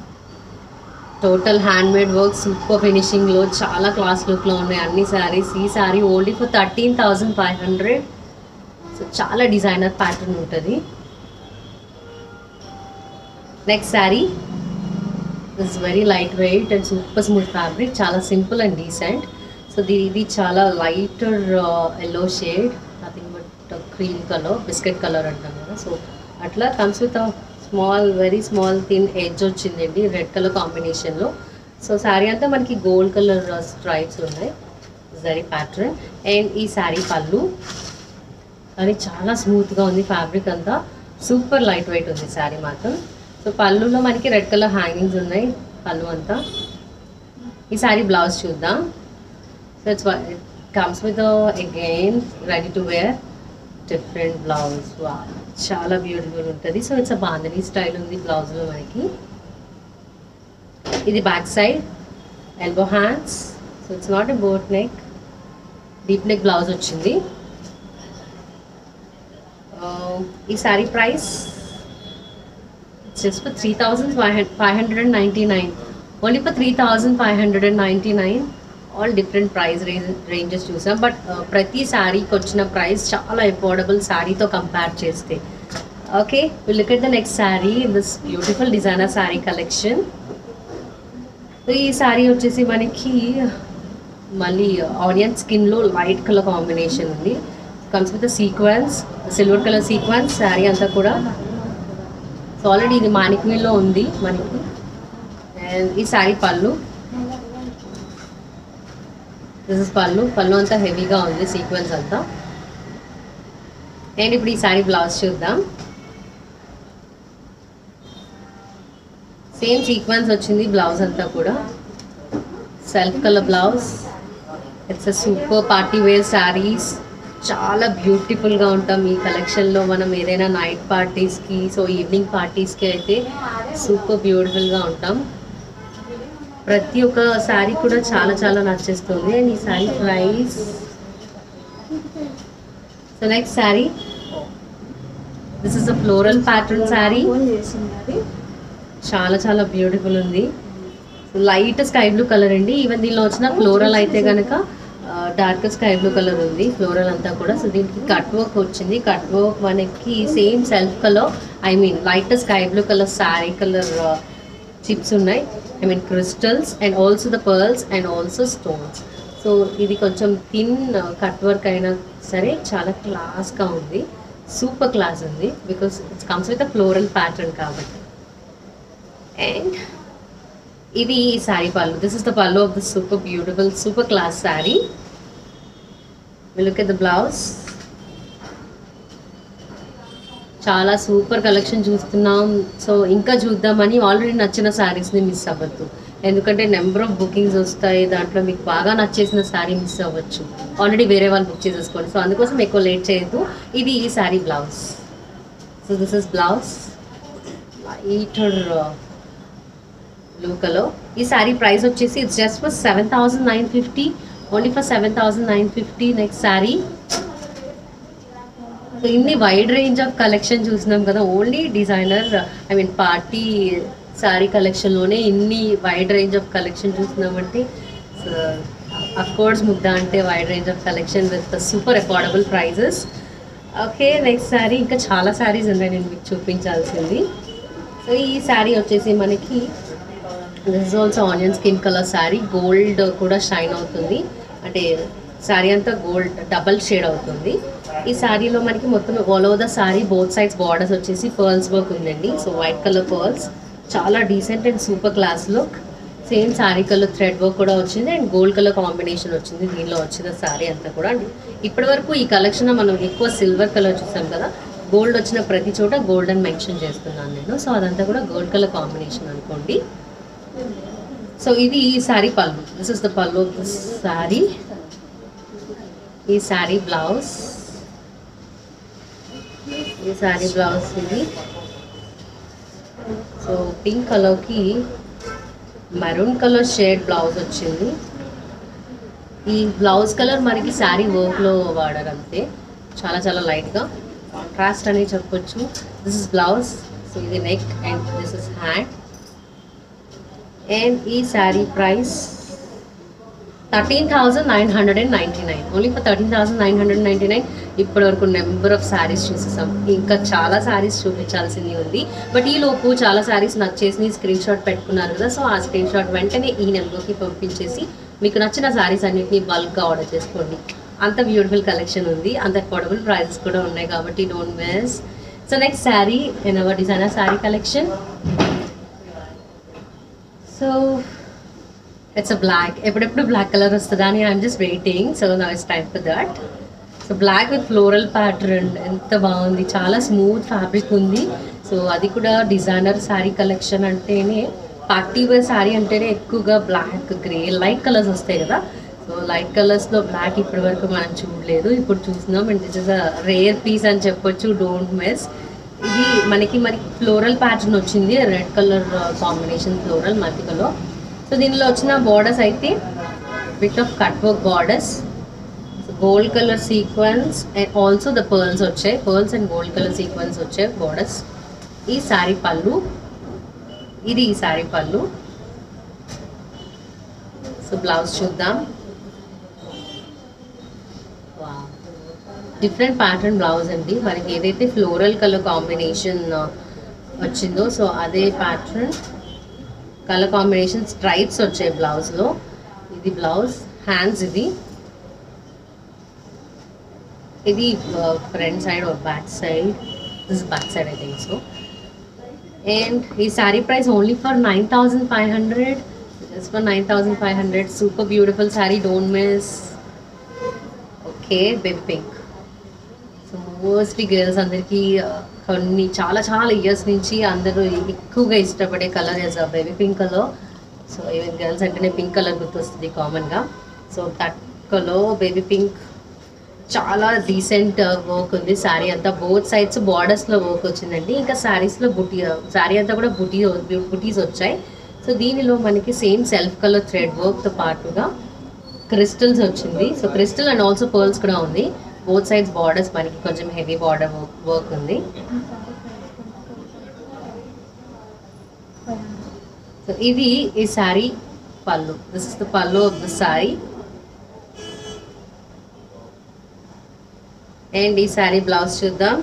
total hand made work super ఫినిషింగ్లో చాలా క్లాస్ లుక్లో ఉన్నాయి అన్ని శారీస్ ఈ sari only for thirteen thousand five hundred so చాలా డిజైనర్ ప్యాటర్న్ ఉంటుంది next sari it's very light weight and super smooth fabric చాలా సింపుల్ అండ్ డీసెంట్ సో ఇది ఇది చాలా lighter yellow shade nothing but cream colour biscuit colour అంటాం కదా so అట్లా comes with small very small thin edge వచ్చిందండి red colour కాంబినేషన్లో so sari అంతా మనకి గోల్డ్ కలర్ స్ట్రైప్స్ ఉన్నాయి జరీ ప్యాటర్న్ అండ్ ఈ శారీ పళ్ళు అది చాలా స్మూత్గా ఉంది ఫ్యాబ్రిక్ అంతా సూపర్ లైట్ వెయిట్ ఉంది శారీ మాత్రం సో పళ్ళులో మనకి రెడ్ కలర్ హ్యాంగింగ్స్ ఉన్నాయి పళ్ళు అంతా ఈ శారీ బ్లౌజ్ చూద్దాం so it's comes with again ready to wear different blouse వా చాలా బ్యూటిఫుల్ ఉంటుంది so it's a bandhani style ఉంది బ్లౌజ్లో మనకి ఇది back side elbow hands so it's not a boat neck deep neck blouse వచ్చింది Uh, ఈ sari price just for three thousand five hundred and ninety nine only for three thousand five hundred and ninety nine all different price ranges చూసాం but ప్రతి శారీకి వచ్చిన price చాలా affordable శారీతో compare చేస్తే okay will look at the next sari this beautiful designer sari collection ఈ శారీ వచ్చేసి మనకి మళ్ళీ ఆనియన్ స్కిన్లో లైట్ కలర్ కాంబినేషన్ ఉంది comes with sequence silver colour sequence sari అంతా కూడా సో ఆల్రెడీ ఇది మాణిక్వీల్లో ఉంది మనకి అండ్ ఈ శారీ పళ్ళు దిస్ ఇస్ పళ్ళు పళ్ళు అంతా హెవీగా ఉంది సీక్వెన్స్ అంతా అండ్ ఇప్పుడు ఈ శారీ బ్లౌజ్ చూద్దాం సేమ్ సీక్వెన్స్ వచ్చింది బ్లౌజ్ అంతా కూడా self colour blouse it's a super party wear saris చాలా బ్యూటిఫుల్గా ఉంటాం ఈ కలెక్షన్లో మనం ఏదైనా నైట్ పార్టీస్కి సో ఈవినింగ్ పార్టీస్కి అయితే సూపర్ బ్యూటిఫుల్గా ఉంటాం ప్రతి ఒక్క శారీ కూడా చాలా చాలా నచ్చేస్తుంది అండ్ ఈ sari price so next sari this is a floral pattern sari చాలా చాలా బ్యూటిఫుల్ ఉంది లైట్ స్కై బ్లూ కలర్ అండి ఈవెన్ దీనిలో వచ్చిన ఫ్లోరల్ అయితే కనుక డార్క్ స్కై బ్లూ కలర్ ఉంది ఫ్లోరల్ అంతా కూడా సో దీనికి కట్ వర్క్ వచ్చింది కట్ వర్క్ మనకి same self colour I mean light sky blue colour sari colour chips ఉన్నాయి I mean crystals and also the pearls and also stones so ఇది కొంచెం thin cut work అయినా సరే చాలా క్లాస్గా ఉంది సూపర్ క్లాస్ ఉంది because it's comes with a floral pattern కాబట్టి అండ్ ఇది ఈ శారీ పళ్ళు this is the pallu of the super beautiful super class sari look at the blouse చాలా సూపర్ కలెక్షన్ చూస్తున్నాం సో ఇంకా చూద్దామని ఆల్రెడీ నచ్చిన శారీస్ని మిస్ అవ్వద్దు ఎందుకంటే నెంబర్ ఆఫ్ బుకింగ్స్ వస్తాయి దాంట్లో మీకు బాగా నచ్చేసిన శారీ మిస్ అవ్వచ్చు ఆల్రెడీ వేరే వాళ్ళు బుక్ చేసేసుకోండి సో అందుకోసం ఎక్కువ లేట్ చేయొద్దు ఇది ఈ sari blouse so this is blouse lighter blue colour ఈ శారీ ప్రైస్ వచ్చేసి it's just for seven thousand nine fifty only for seven thousand nine fifty next sari so ఇన్ని వైడ్ రేంజ్ ఆఫ్ కలెక్షన్ చూసినాం కదా only designer I mean party sari కలెక్షన్లోనే ఇన్ని wide range of collection చూసినామంటే of course ముద్ద అంటే wide range of collection with super affordable prices okay next sari ఇంకా చాలా శారీస్ ఉన్నాయి నేను మీకు చూపించాల్సింది సో ఈ శారీ వచ్చేసి మనకి this is also onion skin colour sari gold కూడా షైన్ అవుతుంది అంటే శారీ అంతా గోల్డ్ డబల్ షేడ్ అవుతుంది ఈ శారీలో మనకి మొత్తం all over the sari both sides borders వచ్చేసి పర్ల్స్ వర్క్ ఉందండి సో వైట్ కలర్ పర్ల్స్ చాలా decent and super class look same sari colour thread work కూడా వచ్చింది అండ్ గోల్డ్ కలర్ కాంబినేషన్ వచ్చింది దీనిలో వచ్చిన శారీ అంతా కూడా అండ్ ఇప్పటి వరకు ఈ కలెక్షన్ మనం ఎక్కువ సిల్వర్ కలర్ చూసాం కదా గోల్డ్ వచ్చిన ప్రతి చోట గోల్డెన్ మెన్షన్ చేస్తున్నాను నేను సో అదంతా కూడా గోల్డ్ కలర్ కాంబినేషన్ అనుకోండి సో ఇది ఈ శారీ పళ్ళు this is the pallu of this sari ఈ శారీ బ్లౌజ్ ఈ శారీ బ్లౌజ్ ఇది సో పింక్ కలర్కి మెరూన్ కలర్ షేడ్ బ్లౌజ్ వచ్చింది ఈ బ్లౌజ్ కలర్ మనకి శారీ వర్క్లో వాడారు అంతే చాలా చాలా లైట్గా కాంట్రాస్ట్ అని చెప్పొచ్చు దిస్ ఇస్ బ్లౌజ్ సో ఇది neck and this is hand and ఈ sari price thirteen thousand nine hundred and ninety nine only for thirteen thousand nine hundred ninety nine ఇప్పటి వరకు నెంబర్ ఆఫ్ శారీస్ చూసేసాం ఇంకా చాలా శారీస్ చూపించాల్సింది ఉంది బట్ ఈ లోపు చాలా శారీస్ నచ్చేసి స్క్రీన్ షాట్ పెట్టుకున్నారు కదా సో ఆ స్క్రీన్ షాట్ వెంటనే ఈ నెంబర్కి పంపించేసి మీకు నచ్చిన శారీస్ అన్నిటిని బల్క్గా ఆర్డర్ చేసుకోండి అంత బ్యూటిఫుల్ కలెక్షన్ ఉంది అంత అఫోర్డబుల్ ప్రైజెస్ కూడా ఉన్నాయి కాబట్టి don't miss so next sari in our designer sari collection so it's a black ఎప్పుడెప్పుడు బ్లాక్ కలర్ వస్తుందా అని ఐఎమ్ జస్ట్ వెయిటింగ్ సో నా it's time for that so black with floral pattern ఎంత బాగుంది చాలా స్మూత్ ఫ్యాబ్రిక్ ఉంది సో అది కూడా డిజైనర్ శారీ కలెక్షన్ అంటేనే పార్టీ వేర్ శారీ అంటేనే ఎక్కువగా బ్లాక్ గ్రే లైట్ కలర్స్ వస్తాయి కదా సో లైట్ కలర్స్లో బ్లాక్ ఇప్పటి వరకు మనం చూడలేదు ఇప్పుడు చూస్తున్నాం and this is a rare piece అని చెప్పొచ్చు డోంట్ మిస్ ఇది మనకి మనకి ఫ్లోరల్ ప్యాటర్న్ వచ్చింది రెడ్ కలర్ కాంబినేషన్ ఫ్లోరల్ మధ్యలో సో దీనిలో వచ్చిన బార్డర్స్ అయితే bit of cut work borders gold colour sequence and also the pearls వచ్చాయి pearls and gold colour sequence వచ్చాయి బార్డర్స్ ఈ శారీ పళ్ళు ఇది ఈ శారీ పళ్ళు సో బ్లౌజ్ చూద్దాం డిఫరెంట్ ప్యాటర్న్ బ్లౌజ్ అండి మనకి ఏదైతే ఫ్లోరల్ కలర్ కాంబినేషన్ వచ్చిందో సో అదే ప్యాటర్న్ కలర్ కాంబినేషన్ స్ట్రైప్స్ వచ్చాయి బ్లౌజ్లో ఇది బ్లౌజ్ హ్యాండ్స్ ఇది ఇది front side back side this back side I think so and ఈ sari price only for nine thousand five hundred just for nine thousand five hundred super beautiful sari don't miss okay baby pink so mostly girls అందరికీ uh, కొన్ని చాలా చాలా years నుంచి అందరూ ఎక్కువగా ఇష్టపడే colour is baby pink colour so even girls అంటేనే pink colour గుర్తొస్తుంది కామన్గా సో తక్కువలో బేబీ పింక్ చాలా డీసెంట్ వర్క్ ఉంది శారీ అంతా బోత్ సైడ్స్ బార్డర్స్లో వర్క్ వచ్చిందండి ఇంకా శారీస్లో బుటీ శారీ అంతా కూడా బుటీ బుటీస్ వచ్చాయి సో దీనిలో మనకి సేమ్ సెల్ఫ్ కలర్ థ్రెడ్ వర్క్తో పాటుగా క్రిస్టల్స్ వచ్చింది so crystal and also pearls కూడా ఉంది బోత్ సైడ్స్ బార్డర్స్ మనకి కొంచెం హెవీ బార్డర్ వర్క్ ఉంది సో ఇది ఈ శారీ పళ్ళు this is the pallu of the sari and ఈ శారీ బ్లౌజ్ చూద్దాం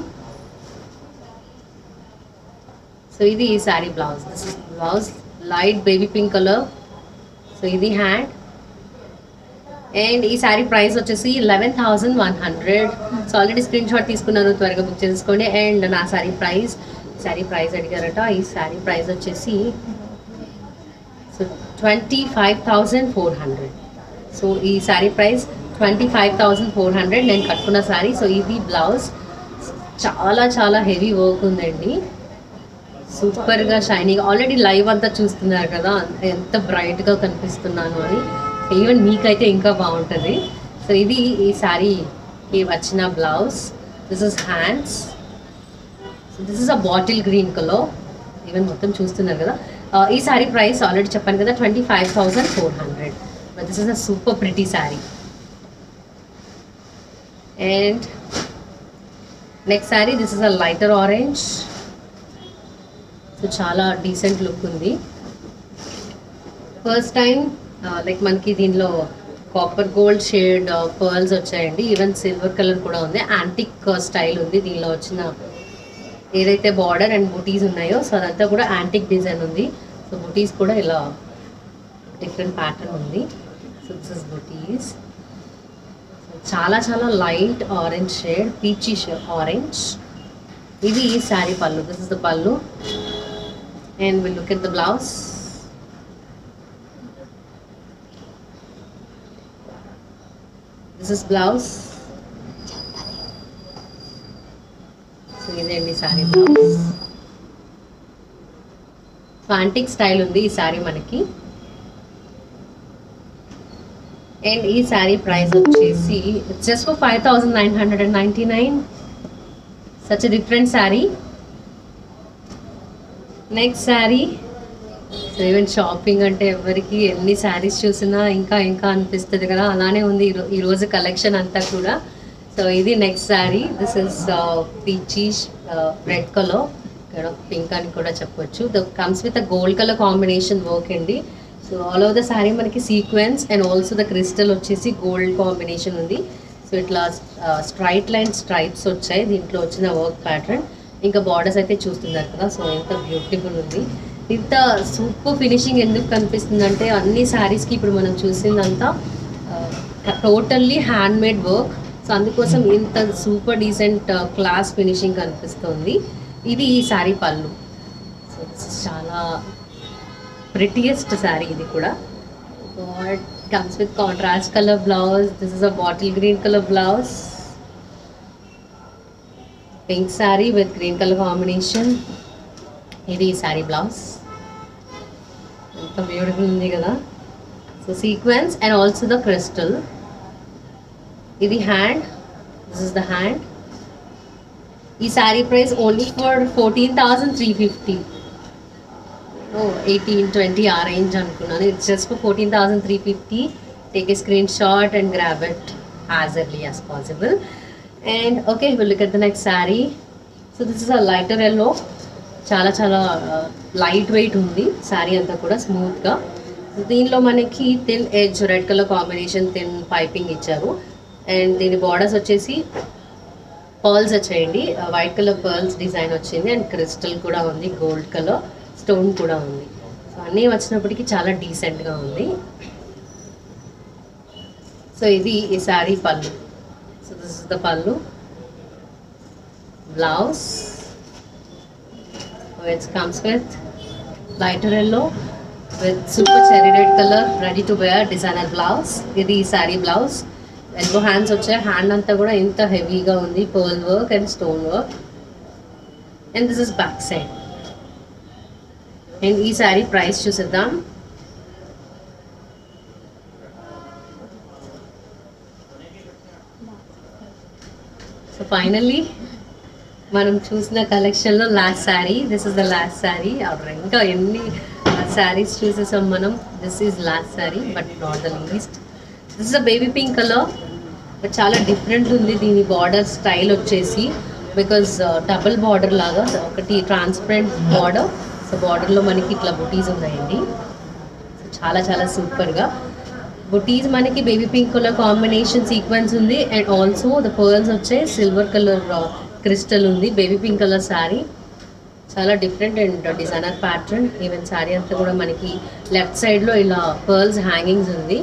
సో ఇది ఈ sari blouse this is blouse light baby pink colour so ఇది హ్యాండ్ అండ్ ఈ శారీ ప్రైస్ వచ్చేసి eleven thousand one hundred so already screenshot తీసుకున్నారు త్వరగా బుక్ చేసుకోండి అండ్ నా శారీ ప్రైస్ శారీ ప్రైస్ అడిగారట ఈ శారీ ప్రైస్ వచ్చేసి so twenty five thousand four hundred so ఈ sari price twenty five thousand four hundred నేను కట్టుకున్న శారీ సో ఇది బ్లౌజ్ చాలా చాలా హెవీ వర్క్ ఉందండి సూపర్గా షైనింగ్ ఆల్రెడీ లైవ్ అంతా చూస్తున్నారు కదా ఎంత బ్రైట్గా కనిపిస్తున్నాను అని ఈవెన్ మీకైతే ఇంకా బాగుంటుంది సో ఇది ఈ శారీకి వచ్చిన blouse this is hands so this is a bottle green colour even మొత్తం చూస్తున్నారు కదా ఆ, ఈ శారీ ప్రైస్ ఆల్రెడీ చెప్పాను కదా twenty five thousand four hundred but this is a super pretty sari and next sari this is a lighter orange so చాలా decent look ఉంది first time like మనకి దీనిలో కాపర్ గోల్డ్ షేడ్ పర్ల్స్ వచ్చాయండి ఈవెన్ సిల్వర్ కలర్ కూడా ఉంది antique style ఉంది దీనిలో వచ్చిన ఏదైతే బార్డర్ అండ్ బుటీస్ ఉన్నాయో సో అదంతా కూడా యాంటిక్ డిజైన్ ఉంది సో బుటీస్ కూడా ఇలా డిఫరెంట్ ప్యాటర్న్ ఉంది సో దిస్ ఇస్ బుటీస్ చాలా చాలా light orange shade peachy orange ఇది ఈ శారీ పళ్ళు this is the pallu and will look at the blouse this is blouse so ఇదేంటి శారీ బ్లౌజ్ యాంటిక్ స్టైల్ ఉంది ఈ శారీ మనకి అండ్ ఈ శారీ ప్రైస్ వచ్చేసి just for five thousand nine hundred and ninety nine such different sari next sari so even shopping అంటే ఎవరికి ఎన్ని శారీస్ చూసినా ఇంకా ఇంకా అనిపిస్తుంది కదా అలానే ఉంది ఈరో- ఈరోజు కలెక్షన్ అంతా కూడా సో ఇది next sari this is peachy red colour ఇక్కడ పింక్ అని కూడా చెప్పొచ్చు the comes with a gold colour combination work అండి so all over the sari మనకి sequence and also the crystal వచ్చేసి గోల్డ్ కాంబినేషన్ ఉంది సో ఇట్లా స్ట్రైట్ లైన్ స్ట్రైప్స్ వచ్చాయి దీంట్లో వచ్చిన వర్క్ ప్యాటర్న్ ఇంకా బార్డర్స్ అయితే చూస్తున్నారు కదా సో ఎంత బ్యూటిఫుల్ ఉంది ఇంత సూపర్ ఫినిషింగ్ ఎందుకు కనిపిస్తుంది అంటే అన్ని శారీస్కి ఇప్పుడు మనం చూసిందంతా totally hand made work so అందుకోసం ఇంత సూపర్ డీసెంట్ క్లాస్ ఫినిషింగ్ కనిపిస్తుంది ఇది ఈ శారీ పళ్ళు సో చాలా ప్రిటియెస్ట్ శారీ ఇది కూడా comes with contrast colour blouse this is a bottle green colour blouse pink sari with green colour combination ఇది ఈ శారీ బ్లౌజ్ ఎంత బ్యూటిఫుల్ ఉంది కదా so sequence and also the crystal ఇది hand this is the hand ఈ sari price only for fourteen thousand three fifty eighteen twenty ఆ range అనుకున్నాను it's just for fourteen thousand three fifty take a screen shot and grab it as early as possible and okay will look at the next sari so this is a lighter yellow చాలా చాలా light weight ఉంది శారీ అంతా కూడా స్మూత్గా దీనిలో మనకి thin edge red colour combination thin piping ఇచ్చారు and దీని బార్డర్స్ వచ్చేసి పర్ల్స్ వచ్చాయండి వైట్ కలర్ పర్ల్స్ డిజైన్ వచ్చింది అండ్ క్రిస్టల్ కూడా ఉంది గోల్డ్ కలర్ స్టోన్ కూడా ఉంది సో అన్నీ వచ్చినప్పటికీ చాలా డీసెంట్గా ఉంది సో ఇది ఈ శారీ పళ్ళు సో దిస్ ఇస్ ద పళ్ళు blouse it's comes with lighter yellow with super cherry red colour ready to wear designer blouse ఇది ఈ శారీ బ్లౌజ్ ఎల్బో హ్యాండ్స్ వచ్చాయి హ్యాండ్ అంతా కూడా ఎంత హెవీగా ఉంది pearl work and stone work and this is back side and ఈ sari price చూసేద్దాం సో ఫైనల్లీ మనం చూసిన కలెక్షన్లో last sari this is the last sari ఇంకా ఎన్ని శారీస్ చూసేసాం మనం this is last sari but not the least this is a baby pink colour but చాలా డిఫరెంట్ ఉంది దీని బార్డర్ స్టైల్ వచ్చేసి బికాజ్ డబుల్ బార్డర్ లాగా ఒకటి ట్రాన్స్పరెంట్ బార్డర్ సో బార్డర్లో మనకి ఇట్లా బుటీస్ ఉన్నాయండి సో చాలా చాలా సూపర్గా బుటీస్ మనకి baby pink colour combination sequence ఉంది అండ్ ఆల్సో ద పర్ల్స్ వచ్చాయి సిల్వర్ కలర్ క్రిస్టల్ ఉంది బేబీ పింక్ కలర్ శారీ చాలా different and designer pattern even sari అంతా కూడా మనకి లెఫ్ట్ సైడ్లో ఇలా పర్ల్స్ హ్యాంగింగ్స్ ఉంది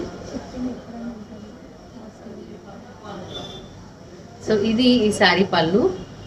సో ఇది ఈ శారీ పళ్ళు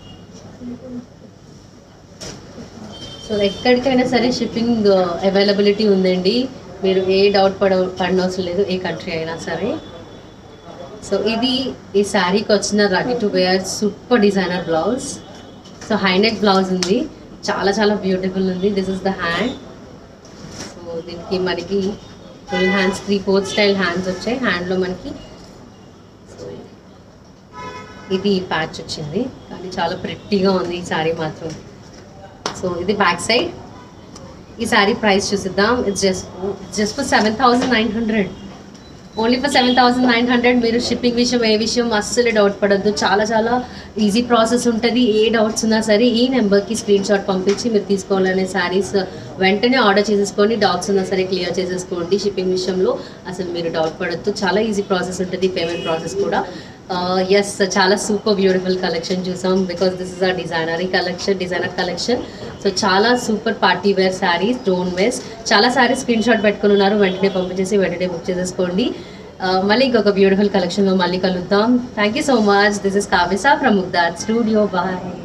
సో ఎక్కడికైనా సరే షిప్పింగ్ అవైలబిలిటీ ఉందండి మీరు ఏ డౌట్ పడ పడనవసరం లేదు ఏ కంట్రీ అయినా సరే సో ఇది ఈ శారీకి వచ్చిన ready to wear super designer blouse so high neck blouse ఉంది చాలా చాలా బ్యూటిఫుల్ ఉంది this is the hand so దీనికి మనకి full hands three fourth style hands వచ్చాయి హ్యాండ్లో మనకి సో ఇది ప్యాచ్ వచ్చింది కానీ చాలా ప్రెట్టీగా ఉంది ఈ శారీ మాత్రం సో ఇది బ్యాక్ సైడ్ ఈ శారీ ప్రైస్ చూసిద్దాం it's just just for seven thousand nine hundred only for seven thousand nine hundred మీరు షిప్పింగ్ విషయం ఏ విషయం అస్సలు డౌట్ పడద్దు చాలా చాలా ఈజీ ప్రాసెస్ ఉంటుంది ఏ డౌట్స్ ఉన్నా సరే ఈ నెంబర్కి స్క్రీన్ షాట్ పంపించి మీరు తీసుకోవాలనే శారీస్ వెంటనే ఆర్డర్ చేసేసుకొని డౌట్స్ ఉన్నా సరే క్లియర్ చేసేసుకోండి షిప్పింగ్ విషయంలో అసలు మీరు డౌట్ పడద్దు చాలా ఈజీ ప్రాసెస్ ఉంటుంది పేమెంట్ ప్రాసెస్ కూడా ఎస్ చాలా సూపర్ బ్యూటిఫుల్ కలెక్షన్ చూసాం because this is a designery collection designer collection so చాలా సూపర్ పార్టీ వేర్ శారీస్ డోన్ వేస్ చాలా శారీస్ స్క్రీన్ షాట్ పెట్టుకుని ఉన్నారు వెంటనే పంపించేసి వెంటనే బుక్ చేసేసుకోండి Uh, మళ్ళీ ఇంకొక బ్యూటిఫుల్ కలెక్షన్లో మళ్ళీ కలుద్దాం thank you so much this is Kavisa from ముగ్దార్ studio bye